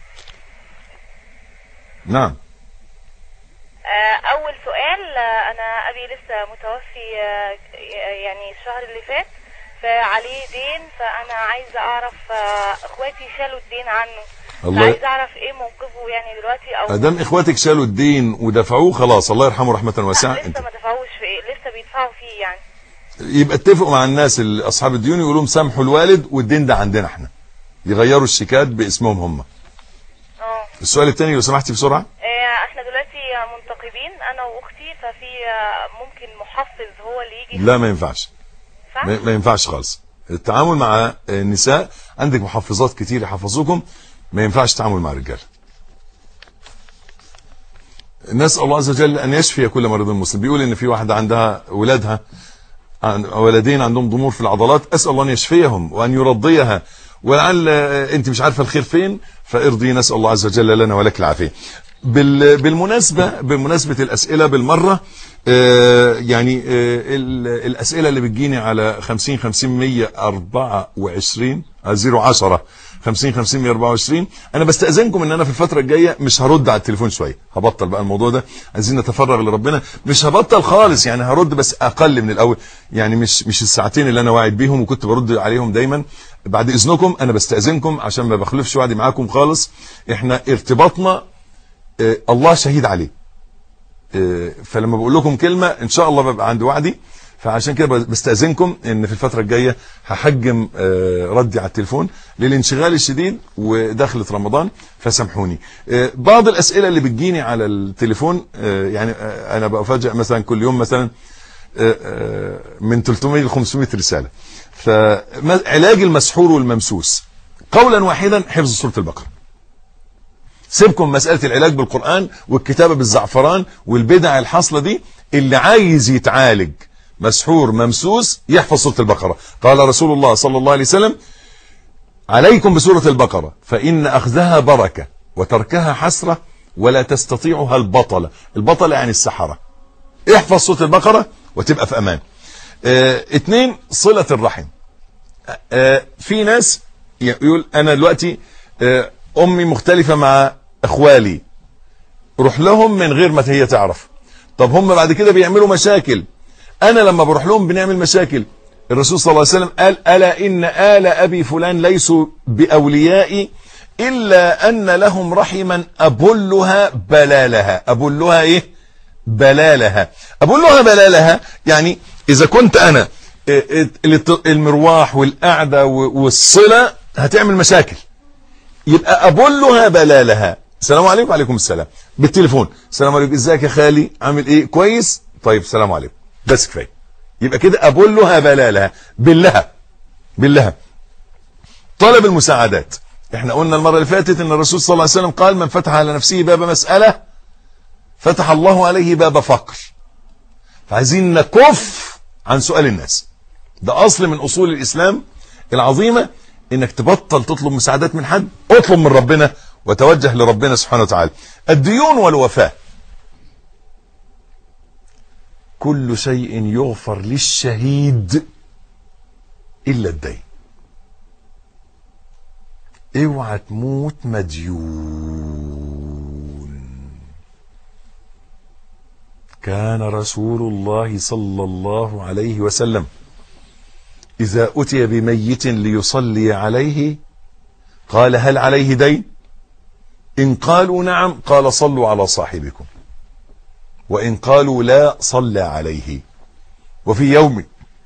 نعم آه، اول سؤال آه، انا ابي لسه متوفي آه، يعني الشهر اللي فات فعليه دين فانا عايزه اعرف آه، اخواتي شالوا الدين عنه الله- عايزه اعرف ايه موقفه يعني دلوقتي او ادام اخواتك شالوا الدين ودفعوه خلاص الله يرحمه رحمه واسعه لسه انت ما دفعوش في ايه لسه بيدفعوا فيه يعني يبقى اتفقوا مع الناس اللي اصحاب الديون يقولوا لهم سامحوا الوالد والدين ده عندنا احنا يغيروا الشيكات باسمهم هم اه السؤال الثاني لو سمحتي بسرعه آه، احنا دلوقتي منتقبين انا واختي ففي آه، ممكن محفظ هو اللي يجي لا ما ينفعش صح؟ ما ما ينفعش خالص التعامل مع النساء عندك محفظات كتير يحفظوكم ما ينفعش التعامل مع الرجال نسأل الله عز وجل أن يشفي كل مريض مسلم بيقول إن في واحدة عندها ولادها عن- ولدين عندهم ضمور في العضلات أسأل الله أن يشفيهم وأن يرضيها ولعل آه، أنت مش عارفة الخير فين فارضي نسأل الله عز وجل لنا ولك العافية بال- بالمناسبة بمناسبة الأسئلة بالمرة آه، يعني آه، ال- الأسئلة اللي بتجيني على 50 50 124 آه، 010 50 50 124 انا بستأذنكم ان انا في الفترة الجاية مش هرد على التليفون شوية هبطل بقى الموضوع ده عايزين نتفرغ لربنا مش هبطل خالص يعني هرد بس اقل من الاول يعني مش مش الساعتين اللي انا واعد بيهم وكنت برد عليهم دايما بعد اذنكم انا بستأذنكم عشان ما بخلفش وعدي معاكم خالص احنا ارتباطنا آه، الله شهيد عليه آه، فلما بقول لكم كلمة ان شاء الله ببقى عند وعدي فعشان كده بستأذنكم ان في الفترة الجاية هحجم آه، ردي على التليفون للانشغال الشديد ودخلة رمضان فسامحوني آه، بعض الاسئلة اللي بتجيني على التليفون آه، يعني آه، انا بفاجئ مثلا كل يوم مثلا آه، آه، من 300 ل 500 رسالة فعلاج المسحور والممسوس قولا واحدا حفظ سورة البقرة سيبكم مسألة العلاج بالقرآن والكتابة بالزعفران والبدع الحاصلة دي اللي عايز يتعالج مسحور ممسوس يحفظ سورة البقرة قال رسول الله صلى الله عليه وسلم عليكم بسورة البقرة فإن أخذها بركة وتركها حسرة ولا تستطيعها البطلة البطلة يعني السحرة احفظ سورة البقرة وتبقى في أمان اه اتنين صلة الرحم اه في ناس يقول أنا دلوقتي اه امي مختلفة مع اخوالي روح لهم من غير ما هي تعرف طب هم بعد كده بيعملوا مشاكل انا لما بروح لهم بنعمل مشاكل الرسول صلى الله عليه وسلم قال الا ان ال ابي فلان ليسوا باوليائي الا ان لهم رحما ابلها بلالها ابلها ايه بلالها ابلها بلالها يعني اذا كنت انا المرواح والقعده والصله هتعمل مشاكل يبقى ابلها بلالها السلام عليكم وعليكم السلام بالتليفون السلام عليكم ازيك يا خالي عامل ايه كويس طيب السلام عليكم بس كفايه يبقى كده ابلها بلالها باللها باللها طلب المساعدات احنا قلنا المره اللي فاتت ان الرسول صلى الله عليه وسلم قال من فتح على نفسه باب مساله فتح الله عليه باب فقر فعايزين نكف عن سؤال الناس ده اصل من اصول الاسلام العظيمه انك تبطل تطلب مساعدات من حد اطلب من ربنا وتوجه لربنا سبحانه وتعالى الديون والوفاه كل شيء يغفر للشهيد الا الدين اوعى تموت مديون كان رسول الله صلى الله عليه وسلم إذا أتي بميت ليصلي عليه قال هل عليه دين إن قالوا نعم قال صلوا على صاحبكم وإن قالوا لا صلى عليه وفي يوم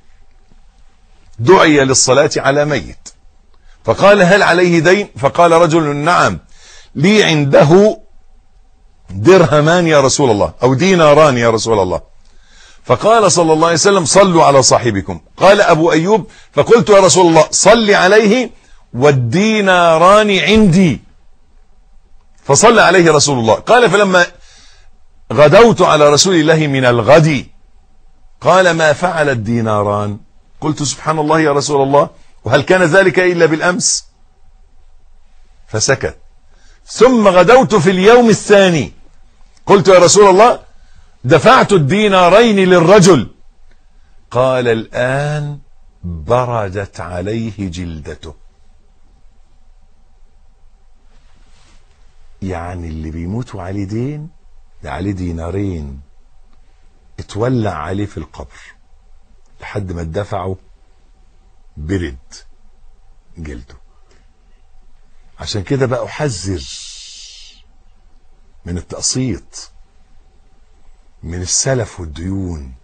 دعي للصلاة على ميت فقال هل عليه دين فقال رجل نعم لي عنده درهمان يا رسول الله أو ديناران يا رسول الله فقال صلى الله عليه وسلم صلوا على صاحبكم قال أبو أيوب فقلت يا رسول الله صل عليه والديناران عندي فصلى عليه رسول الله قال فلما غدوت على رسول الله من الغد قال ما فعل الديناران قلت سبحان الله يا رسول الله وهل كان ذلك إلا بالأمس فسكت ثم غدوت في اليوم الثاني قلت يا رسول الله دفعت الدينارين للرجل قال الآن بردت عليه جلدته يعني اللي بيموتوا عليه دين ده عليه دينارين اتولع عليه في القبر لحد ما اتدفعوا برد جلده عشان كده بقى احذر من التقسيط من السلف والديون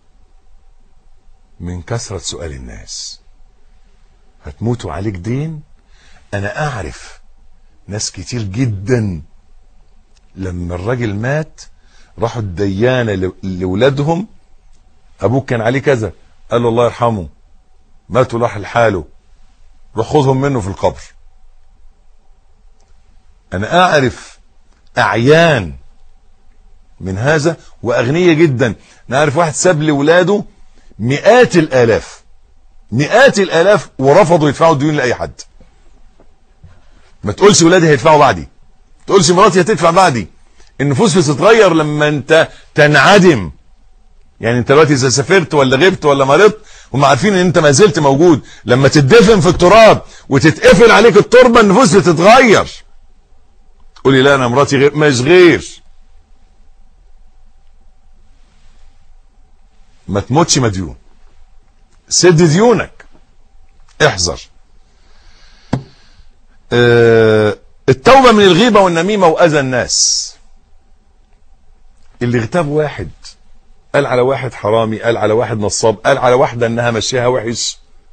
من كثرة سؤال الناس هتموتوا عليك دين انا اعرف ناس كتير جدا لما الراجل مات راحوا الديانة لولادهم ابوك كان عليه كذا قال له الله يرحمه مات وراح لحاله روح خذهم منه في القبر انا اعرف اعيان من هذا واغنية جدا نعرف واحد ساب لاولاده مئات الالاف مئات الالاف ورفضوا يدفعوا الديون لاي حد ما تقولش ولادي هيدفعوا بعدي ما تقولش مراتي هتدفع بعدي النفوس بتتغير لما انت تنعدم يعني انت دلوقتي اذا سافرت ولا غبت ولا مرضت هم عارفين ان انت ما زلت موجود لما تدفن في التراب وتتقفل عليك التربه النفوس بتتغير قولي لا انا مراتي غير مش غير ما تموتش مديون سد ديونك احذر اه التوبة من الغيبة والنميمة وأذى الناس اللي اغتاب واحد قال على واحد حرامي قال على واحد نصاب قال على واحدة انها مشيها وحش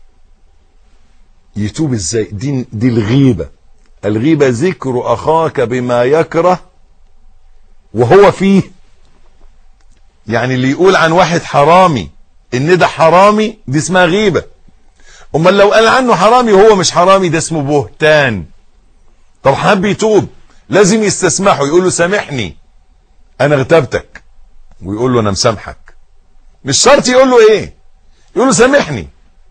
يتوب ازاي دي, دي الغيبة الغيبة ذكر اخاك بما يكره وهو فيه يعني اللي يقول عن واحد حرامي ان ده حرامي دي اسمها غيبة امال لو قال عنه حرامي وهو مش حرامي ده اسمه بهتان طب حب يتوب لازم يستسمحه يقول له سامحني انا اغتبتك ويقول له انا مسامحك مش شرط يقول له ايه يقول له سامحني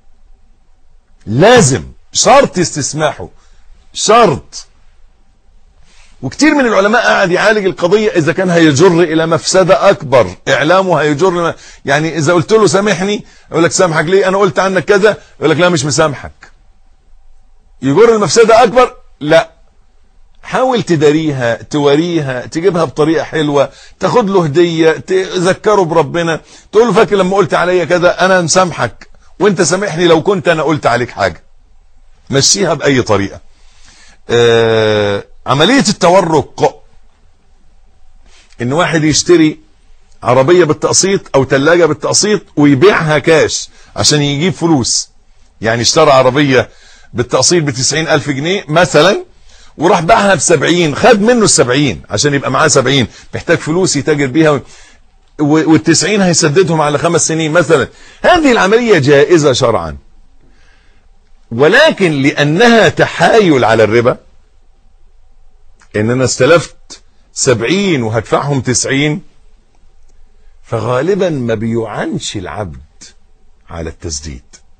لازم شرط استسماحه شرط وكتير من العلماء قاعد يعالج القضية إذا كان هيجر إلى مفسدة أكبر إعلامه هيجر يعني إذا قلت له سامحني يقول لك سامحك ليه أنا قلت عنك كذا يقول لك لا مش مسامحك يجر المفسدة أكبر لا حاول تداريها توريها تجيبها بطريقة حلوة تاخد له هدية تذكره بربنا تقول له فاكر لما قلت عليا كذا أنا مسامحك وانت سامحني لو كنت أنا قلت عليك حاجة مشيها بأي طريقة آه عملية التورق ان واحد يشتري عربية بالتقسيط او تلاجة بالتقسيط ويبيعها كاش عشان يجيب فلوس يعني اشترى عربية بالتقسيط بتسعين الف جنيه مثلا وراح باعها بسبعين خد منه السبعين عشان يبقى معاه سبعين محتاج فلوس يتاجر بيها و- والتسعين هيسددهم على خمس سنين مثلا هذه العملية جائزة شرعا ولكن لأنها تحايل على الربا إن أنا استلفت سبعين وهدفعهم تسعين فغالبا ما بيعنش العبد على التسديد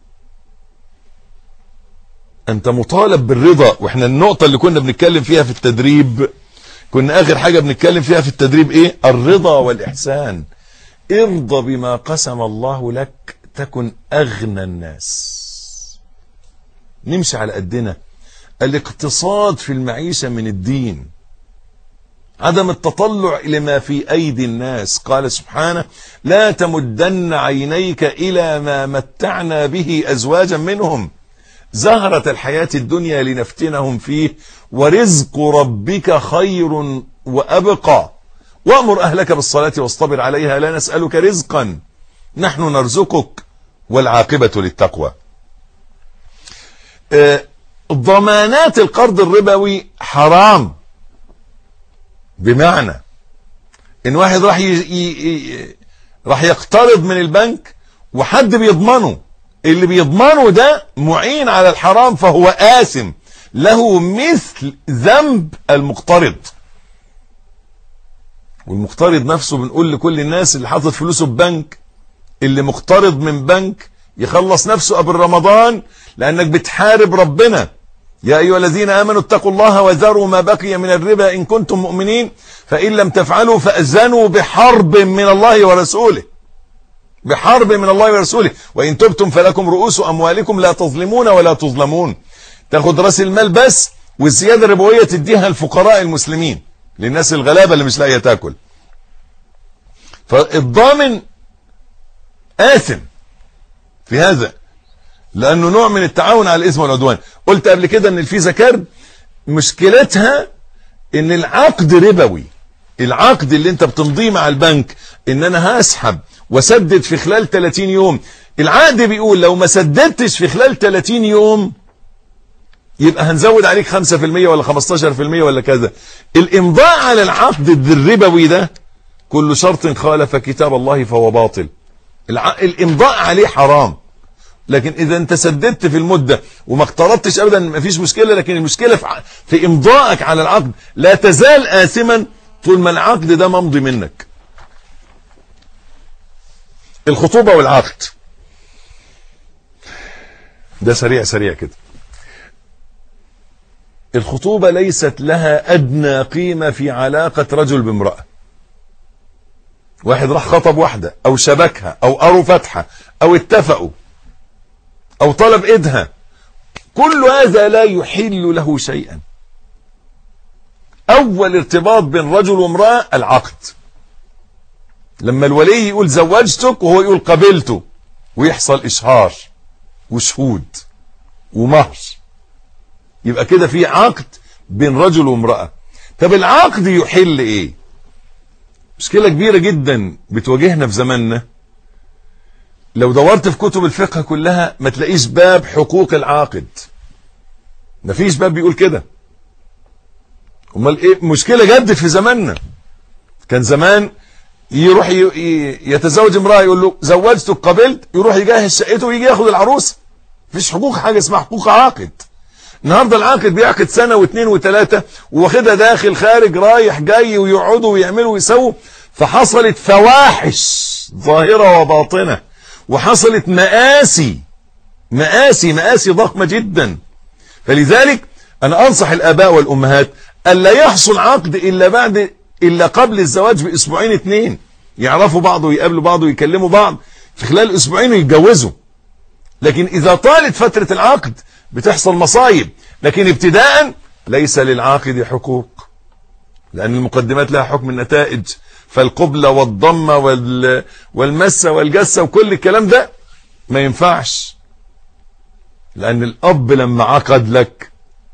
انت مطالب بالرضا واحنا النقطة اللي كنا بنتكلم فيها في التدريب كنا اخر حاجة بنتكلم فيها في التدريب ايه الرضا والاحسان ارضى بما قسم الله لك تكن اغنى الناس نمشي على قدنا الاقتصاد في المعيشة من الدين عدم التطلع إلى ما في أيدي الناس قال سبحانه لا تمدن عينيك إلى ما متعنا به أزواجا منهم زهرة الحياة الدنيا لنفتنهم فيه ورزق ربك خير وأبقى وأمر أهلك بالصلاة واصطبر عليها لا نسألك رزقا نحن نرزقك والعاقبة للتقوى آه، ضمانات القرض الربوي حرام بمعنى ان واحد راح ي... ي... ي... راح يقترض من البنك وحد بيضمنه اللي بيضمنه ده معين على الحرام فهو آثم له مثل ذنب المقترض والمقترض نفسه بنقول لكل الناس اللي حاطط فلوسه في بنك اللي مقترض من بنك يخلص نفسه قبل رمضان لانك بتحارب ربنا يا أيها الذين آمنوا اتقوا الله وذروا ما بقي من الربا إن كنتم مؤمنين فإن لم تفعلوا فأذنوا بحرب من الله ورسوله بحرب من الله ورسوله وإن تبتم فلكم رؤوس أموالكم لا تظلمون ولا تظلمون تاخد راس المال بس والزيادة الربوية تديها الفقراء المسلمين للناس الغلابة اللي مش لاقية تاكل فالضامن آثم في هذا لانه نوع من التعاون على الاثم والعدوان قلت قبل كده ان الفيزا كارد مشكلتها ان العقد ربوي العقد اللي انت بتمضيه مع البنك ان انا هسحب واسدد في خلال 30 يوم العقد بيقول لو ما سددتش في خلال 30 يوم يبقى هنزود عليك 5% ولا 15% ولا كذا الامضاء على العقد الربوي ده كل شرط خالف كتاب الله فهو باطل الع... الامضاء عليه حرام لكن اذا انت سددت في المدة وما اقترضتش ابدا مفيش مشكلة لكن المشكلة في, ع- في امضائك على العقد لا تزال آثما طول ما العقد ده ممضي منك الخطوبة والعقد ده سريع سريع كده الخطوبة ليست لها أدنى قيمة في علاقة رجل بامرأة واحد راح خطب واحدة أو شبكها أو أروا فتحة أو اتفقوا أو طلب إيدها كل هذا لا يحل له شيئا أول ارتباط بين رجل وامرأة العقد لما الولي يقول زوجتك وهو يقول قبلته ويحصل إشهار وشهود ومهر يبقى كده في عقد بين رجل وامرأة طب العقد يحل ايه مشكلة كبيرة جدا بتواجهنا في زماننا لو دورت في كتب الفقه كلها ما تلاقيش باب حقوق العاقد مفيش باب بيقول كده امال ايه مشكلة جدت في زماننا كان زمان يروح ي- ي- يتزوج امرأة يقول له زوجتك قبلت يروح يجهز شقته ويجي ياخد العروسة مفيش حقوق حاجة اسمها حقوق عاقد النهارده العاقد بيعقد سنة واثنين وثلاثة واخدها داخل خارج رايح جاي ويقعدوا ويعملوا ويسووا فحصلت فواحش ظاهرة وباطنة وحصلت مآسي مآسي مآسي ضخمة جدا فلذلك أنا أنصح الآباء والأمهات ألا يحصل عقد إلا بعد إلا قبل الزواج بأسبوعين اثنين يعرفوا بعض ويقابلوا بعض ويكلموا بعض في خلال أسبوعين ويتجوزوا لكن إذا طالت فترة العقد بتحصل مصايب لكن ابتداء ليس للعاقد حقوق لأن المقدمات لها حكم النتائج فالقبلة والضمة وال... والمسة والجسة وكل الكلام ده ما ينفعش لأن الأب لما عقد لك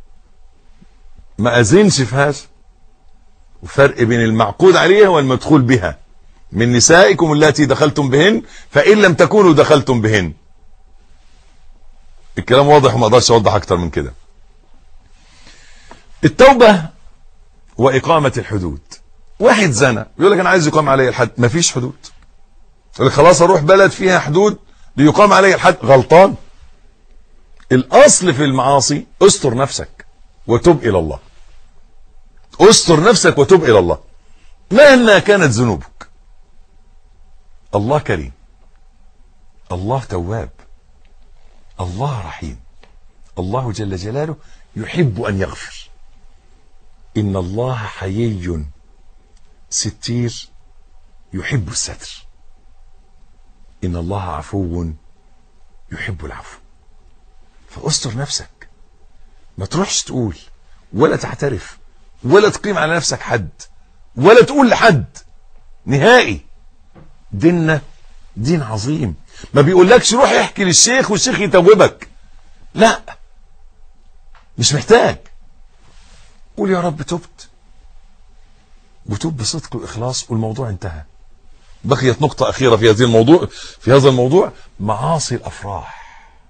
ما أذنش في هذا وفرق بين المعقود عليها والمدخول بها من نسائكم التي دخلتم بهن فإن لم تكونوا دخلتم بهن الكلام واضح وما اقدرش اوضح اكتر من كده التوبة وإقامة الحدود واحد زنى يقول لك أنا عايز يقام علي الحد مفيش حدود يقول لك خلاص أروح بلد فيها حدود ليقام علي الحد غلطان الأصل في المعاصي استر نفسك وتب إلى الله استر نفسك وتب إلى الله مهما كانت ذنوبك الله كريم الله تواب الله رحيم الله جل جلاله يحب أن يغفر إن الله حيي ستير يحب الستر إن الله عفو يحب العفو فاستر نفسك ما تروحش تقول ولا تعترف ولا تقيم على نفسك حد ولا تقول لحد نهائي ديننا دين عظيم ما بيقولكش روح احكي للشيخ والشيخ يتوبك لا مش محتاج قول يا رب تبت وتوب بصدق واخلاص والموضوع انتهى بقيت نقطة أخيرة في هذه الموضوع في هذا الموضوع معاصي الأفراح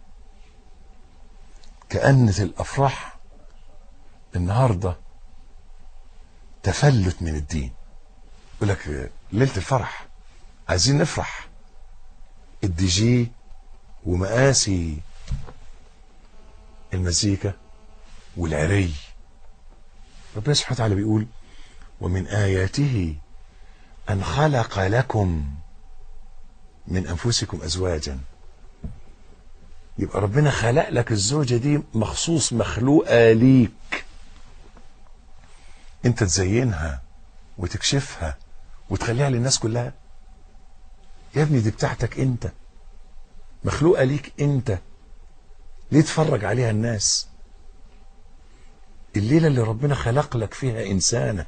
كأنة الأفراح النهاردة تفلت من الدين يقول لك ليلة الفرح عايزين نفرح الدي جي ومقاسي المزيكا والعري ربنا سبحانه وتعالى بيقول ومن آياته أن خلق لكم من أنفسكم أزواجا يبقى ربنا خلق لك الزوجة دي مخصوص مخلوقة ليك انت تزينها وتكشفها وتخليها للناس كلها يا ابني دي بتاعتك انت مخلوقة ليك انت ليه تفرج عليها الناس الليلة اللي ربنا خلق لك فيها إنسانة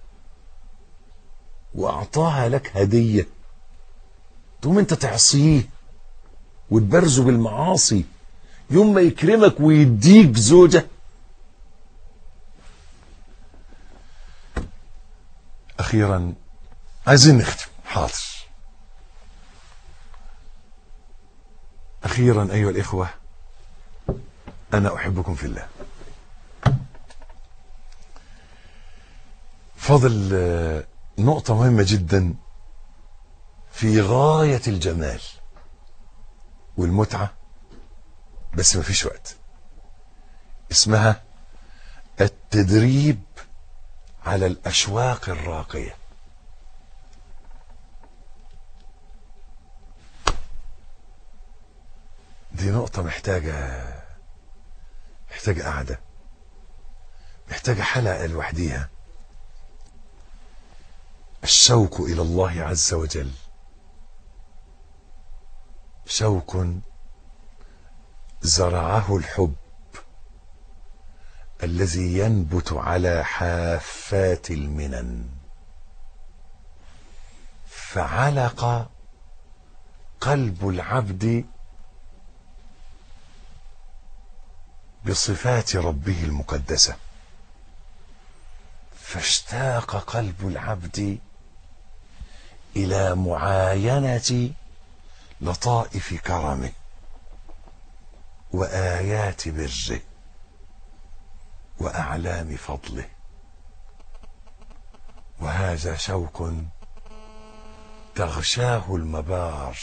وأعطاها لك هدية تقوم أنت تعصيه وتبرزه بالمعاصي يوم ما يكرمك ويديك زوجة أخيرا عايزين نختم حاضر أخيرا أيها الإخوة أنا أحبكم في الله فاضل آه، نقطة مهمة جدا في غاية الجمال والمتعة بس مفيش وقت اسمها التدريب على الأشواق الراقية دي نقطة محتاجة محتاجة قعدة محتاجة حلقة لوحديها الشوق إلى الله عز وجل شوق زرعه الحب الذي ينبت على حافات المنن فعلق قلب العبد بصفات ربه المقدسه فاشتاق قلب العبد الى معاينه لطائف كرمه وايات بره واعلام فضله وهذا شوق تغشاه المبار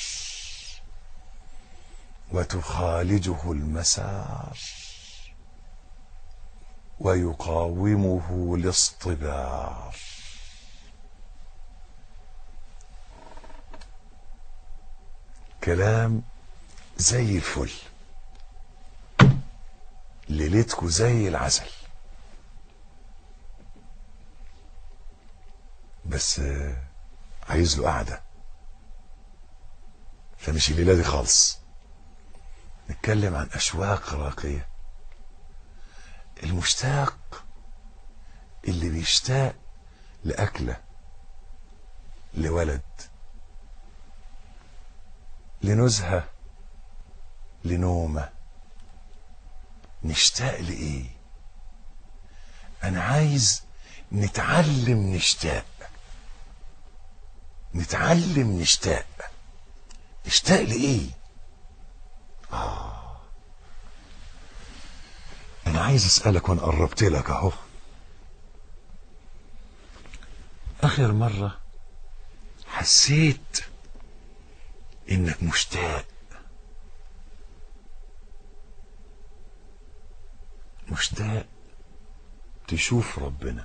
وتخالجه المسار ويقاومه الاصطبار كلام زي الفل ليلتكو زي العسل بس آه، عايز له قعده فمش الليله دي خالص نتكلم عن اشواق راقيه المشتاق اللي بيشتاق لأكلة لولد لنزهة لنومة نشتاق لإيه أنا عايز نتعلم نشتاق نتعلم نشتاق نشتاق لإيه أنا عايز أسألك وأنا قربت لك أهو اخر مرة حسيت انك مشتاق مشتاق تشوف ربنا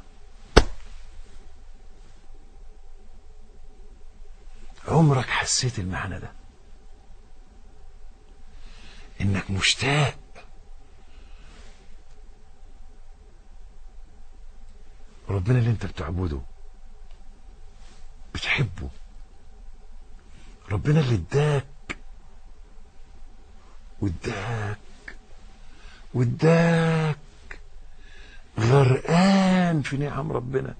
عمرك حسيت المعنى ده انك مشتاق ربنا اللي انت بتعبده بتحبه ربنا اللي اداك واداك واداك غرقان في نعم ربنا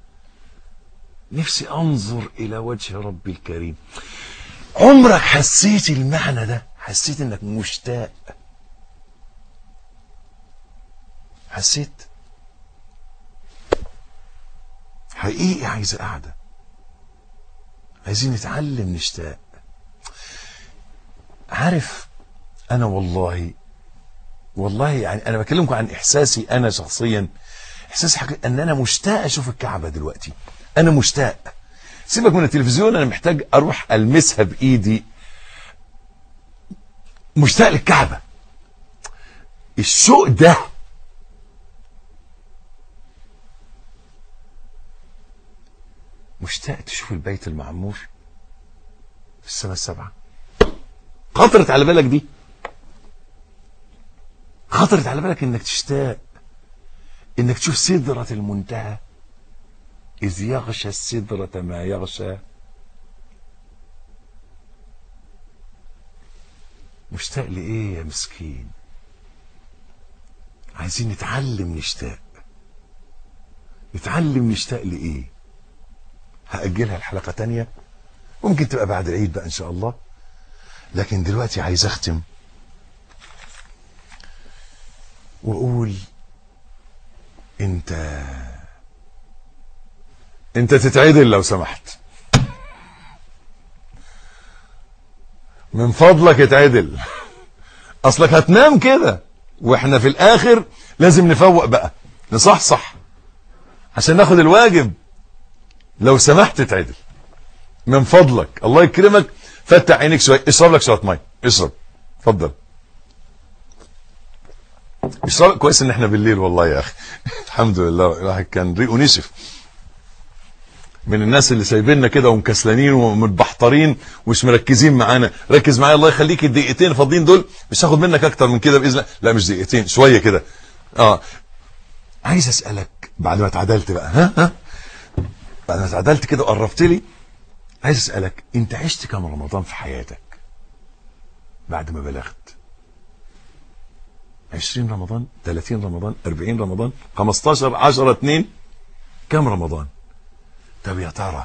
نفسي انظر الى وجه ربي الكريم عمرك حسيت المعنى ده حسيت انك مشتاق حسيت حقيقي عايزه قاعده عايزين نتعلم نشتاق عارف انا والله والله يعني انا بكلمكم عن احساسي انا شخصيا احساسي حقيقي ان انا مشتاق اشوف الكعبه دلوقتي انا مشتاق سيبك من التلفزيون انا محتاج اروح المسها بايدي مشتاق للكعبه الشوق ده مشتاق تشوف البيت المعمور في السنه السابعه خطرت على بالك دي خطرت على بالك انك تشتاق انك تشوف سدرة المنتهى اذ يغشى السدرة ما يغشى مشتاق لايه يا مسكين عايزين نتعلم نشتاق نتعلم نشتاق لايه هأجلها الحلقة تانية ممكن تبقى بعد العيد بقى ان شاء الله لكن دلوقتي عايز اختم واقول انت انت تتعدل لو سمحت من فضلك اتعدل اصلك هتنام كده واحنا في الاخر لازم نفوق بقى نصحصح عشان ناخد الواجب لو سمحت اتعدل من فضلك الله يكرمك فتح عينك شويه اشرب لك شويه ميه اشرب اتفضل اشرب كويس ان احنا بالليل والله يا اخي الحمد لله الواحد كان ريقه نشف من الناس اللي سايبيننا كده ومكسلانين ومتبحترين ومش مركزين معانا ركز معايا الله يخليك الدقيقتين فاضيين دول مش هاخد منك اكتر من كده باذن الله لا مش دقيقتين شويه كده اه عايز اسالك بعد ما اتعدلت بقى ها ها بعد ما اتعدلت كده وقربت لي عايز اسالك انت عشت كم رمضان في حياتك بعد ما بلغت 20 رمضان 30 رمضان 40 رمضان 15 10 2 كم رمضان طب يا ترى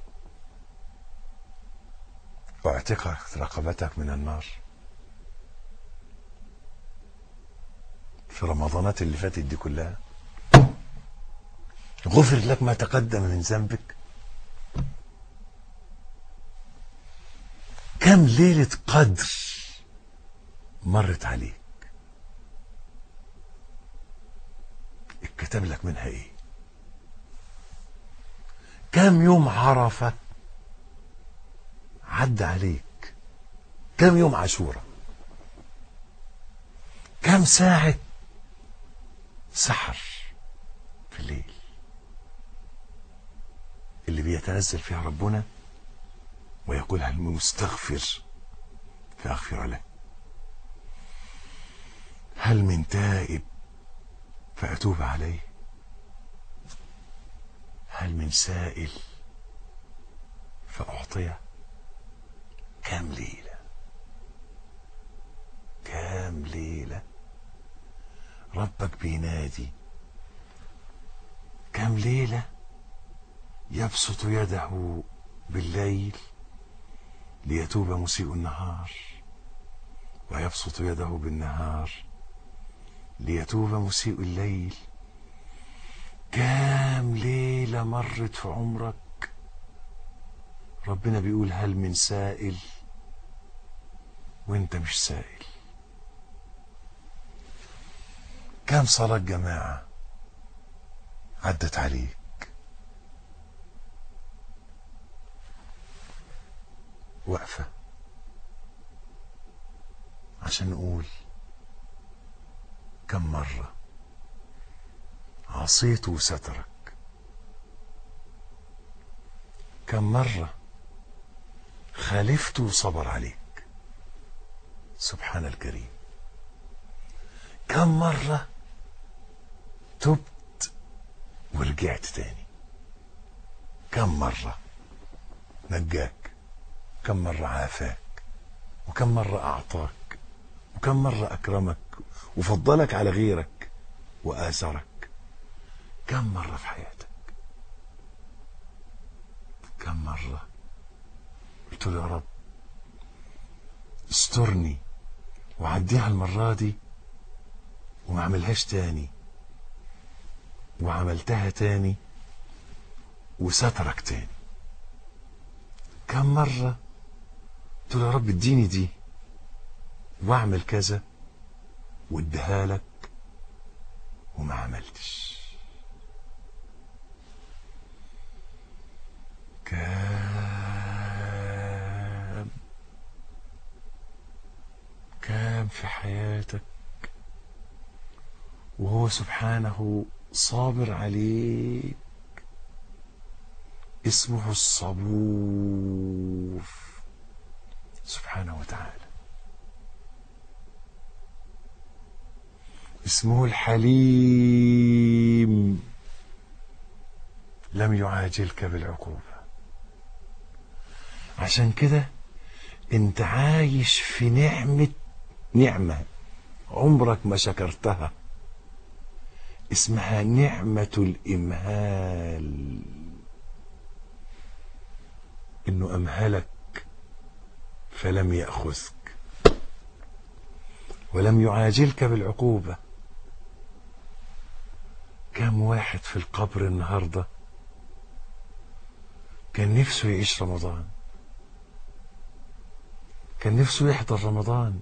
اعتقت رقبتك من النار في رمضانات اللي فاتت دي كلها غفر لك ما تقدم من ذنبك كم ليلة قدر مرت عليك اتكتب لك منها ايه كم يوم عرفة عدى عليك كم يوم عاشورة كم ساعة سحر في الليل اللي بيتنزل فيها ربنا ويقول هل من مستغفر فأغفر له هل من تائب فأتوب عليه هل من سائل فأعطيه كام ليلة كام ليلة ربك بينادي كام ليلة يبسط يده بالليل ليتوب مسيء النهار ويبسط يده بالنهار ليتوب مسيء الليل كام ليلة مرت في عمرك ربنا بيقول هل من سائل وانت مش سائل كام صلاة جماعة عدت عليك وقفة عشان نقول كم مرة عصيت وسترك كم مرة خالفت وصبر عليك سبحان الكريم كم مرة تبت ورجعت تاني كم مرة نجاك كم مرة عافاك وكم مرة أعطاك وكم مرة أكرمك وفضلك على غيرك وآثرك كم مرة في حياتك كم مرة قلت له يا رب استرني وعديها المرة دي وما اعملهاش تاني وعملتها تاني وسترك تاني كم مرة قلت له يا رب اديني دي واعمل كذا واديها لك وما عملتش كام كام في حياتك وهو سبحانه صابر عليك اسمه الصبور سبحانه وتعالى اسمه الحليم لم يعاجلك بالعقوبة عشان كده انت عايش في نعمة نعمة عمرك ما شكرتها اسمها نعمة الإمهال إنه أمهلك فلم يأخذك ولم يعاجلك بالعقوبة كم واحد في القبر النهاردة كان نفسه يعيش رمضان كان نفسه يحضر رمضان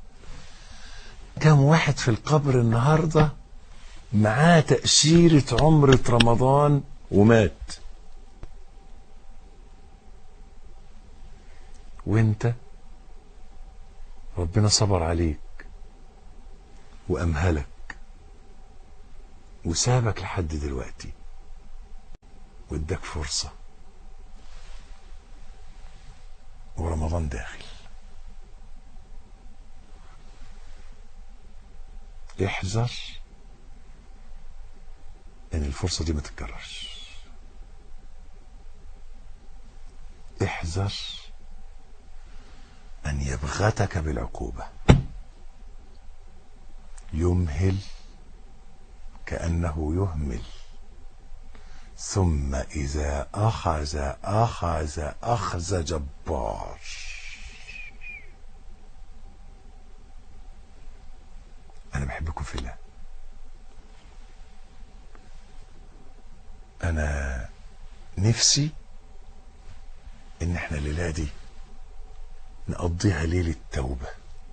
كم واحد في القبر النهارده معاه تأشيرة عمرة رمضان ومات وانت ربنا صبر عليك وأمهلك وسابك لحد دلوقتي واداك فرصة ورمضان داخل احذر ان الفرصة دي ما تتكررش احذر ان يبغتك بالعقوبة يمهل كأنه يهمل ثم إذا أخذ أخذ أخذ جبار أنا بحبكم في الله انا نفسي ان احنا الليله دي نقضيها ليله توبه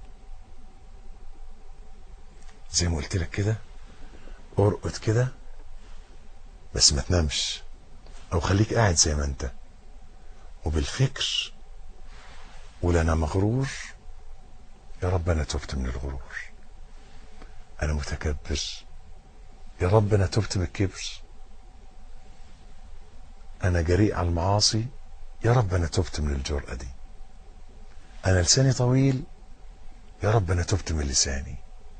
زي ما قلت لك كده ارقد كده بس ما تنامش او خليك قاعد زي ما انت وبالفكر قول انا مغرور يا رب انا تبت من الغرور انا متكبر يا رب انا تبت من الكبر أنا جريء على المعاصي يا رب أنا تبت من الجرأة دي أنا لساني طويل يا رب أنا تبت من لساني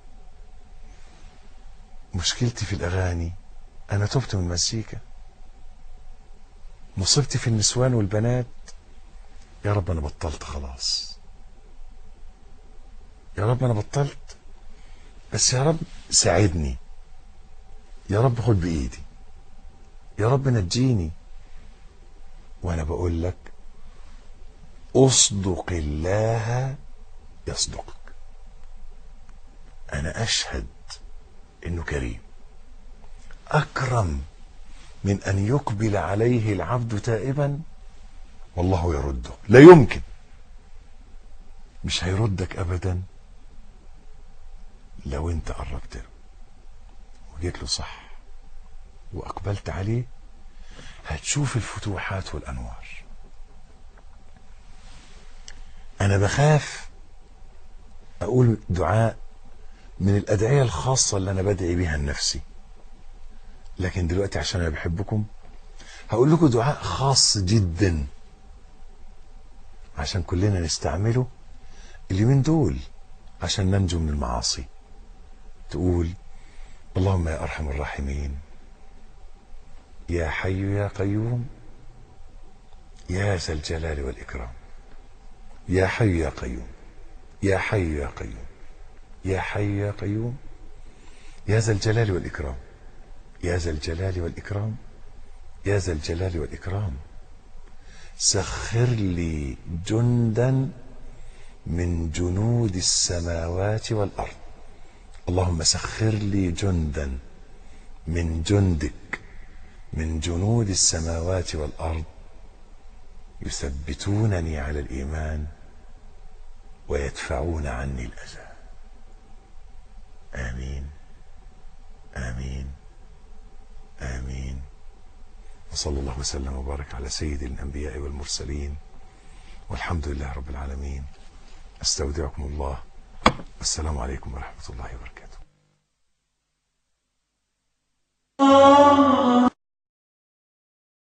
مشكلتي في الأغاني أنا تبت من المزيكا مصيبتي في النسوان والبنات يا رب أنا بطلت خلاص يا رب أنا بطلت بس يا رب ساعدني يا رب خد بإيدي يا رب نجيني وانا بقول لك اصدق الله يصدقك انا اشهد انه كريم اكرم من ان يقبل عليه العبد تائبا والله يرده لا يمكن مش هيردك ابدا لو انت قربت له وجيت له صح واقبلت عليه هتشوف الفتوحات والانوار انا بخاف اقول دعاء من الادعيه الخاصه اللي انا بدعي بيها لنفسي لكن دلوقتي عشان انا بحبكم هقول لكم دعاء خاص جدا عشان كلنا نستعمله اليومين دول عشان ننجو من المعاصي تقول اللهم يا ارحم الراحمين يا حي يا قيوم يا ذا الجلال والاكرام يا حي يا قيوم يا حي يا قيوم يا حي يا قيوم يا ذا الجلال والاكرام يا ذا الجلال والاكرام يا ذا الجلال والاكرام سخر لي جندا من جنود السماوات والارض اللهم سخر لي جندا من جندك من جنود السماوات والارض يثبتونني على الايمان ويدفعون عني الاذى امين امين امين وصلى الله وسلم وبارك على سيد الانبياء والمرسلين والحمد لله رب العالمين استودعكم الله والسلام عليكم ورحمه الله وبركاته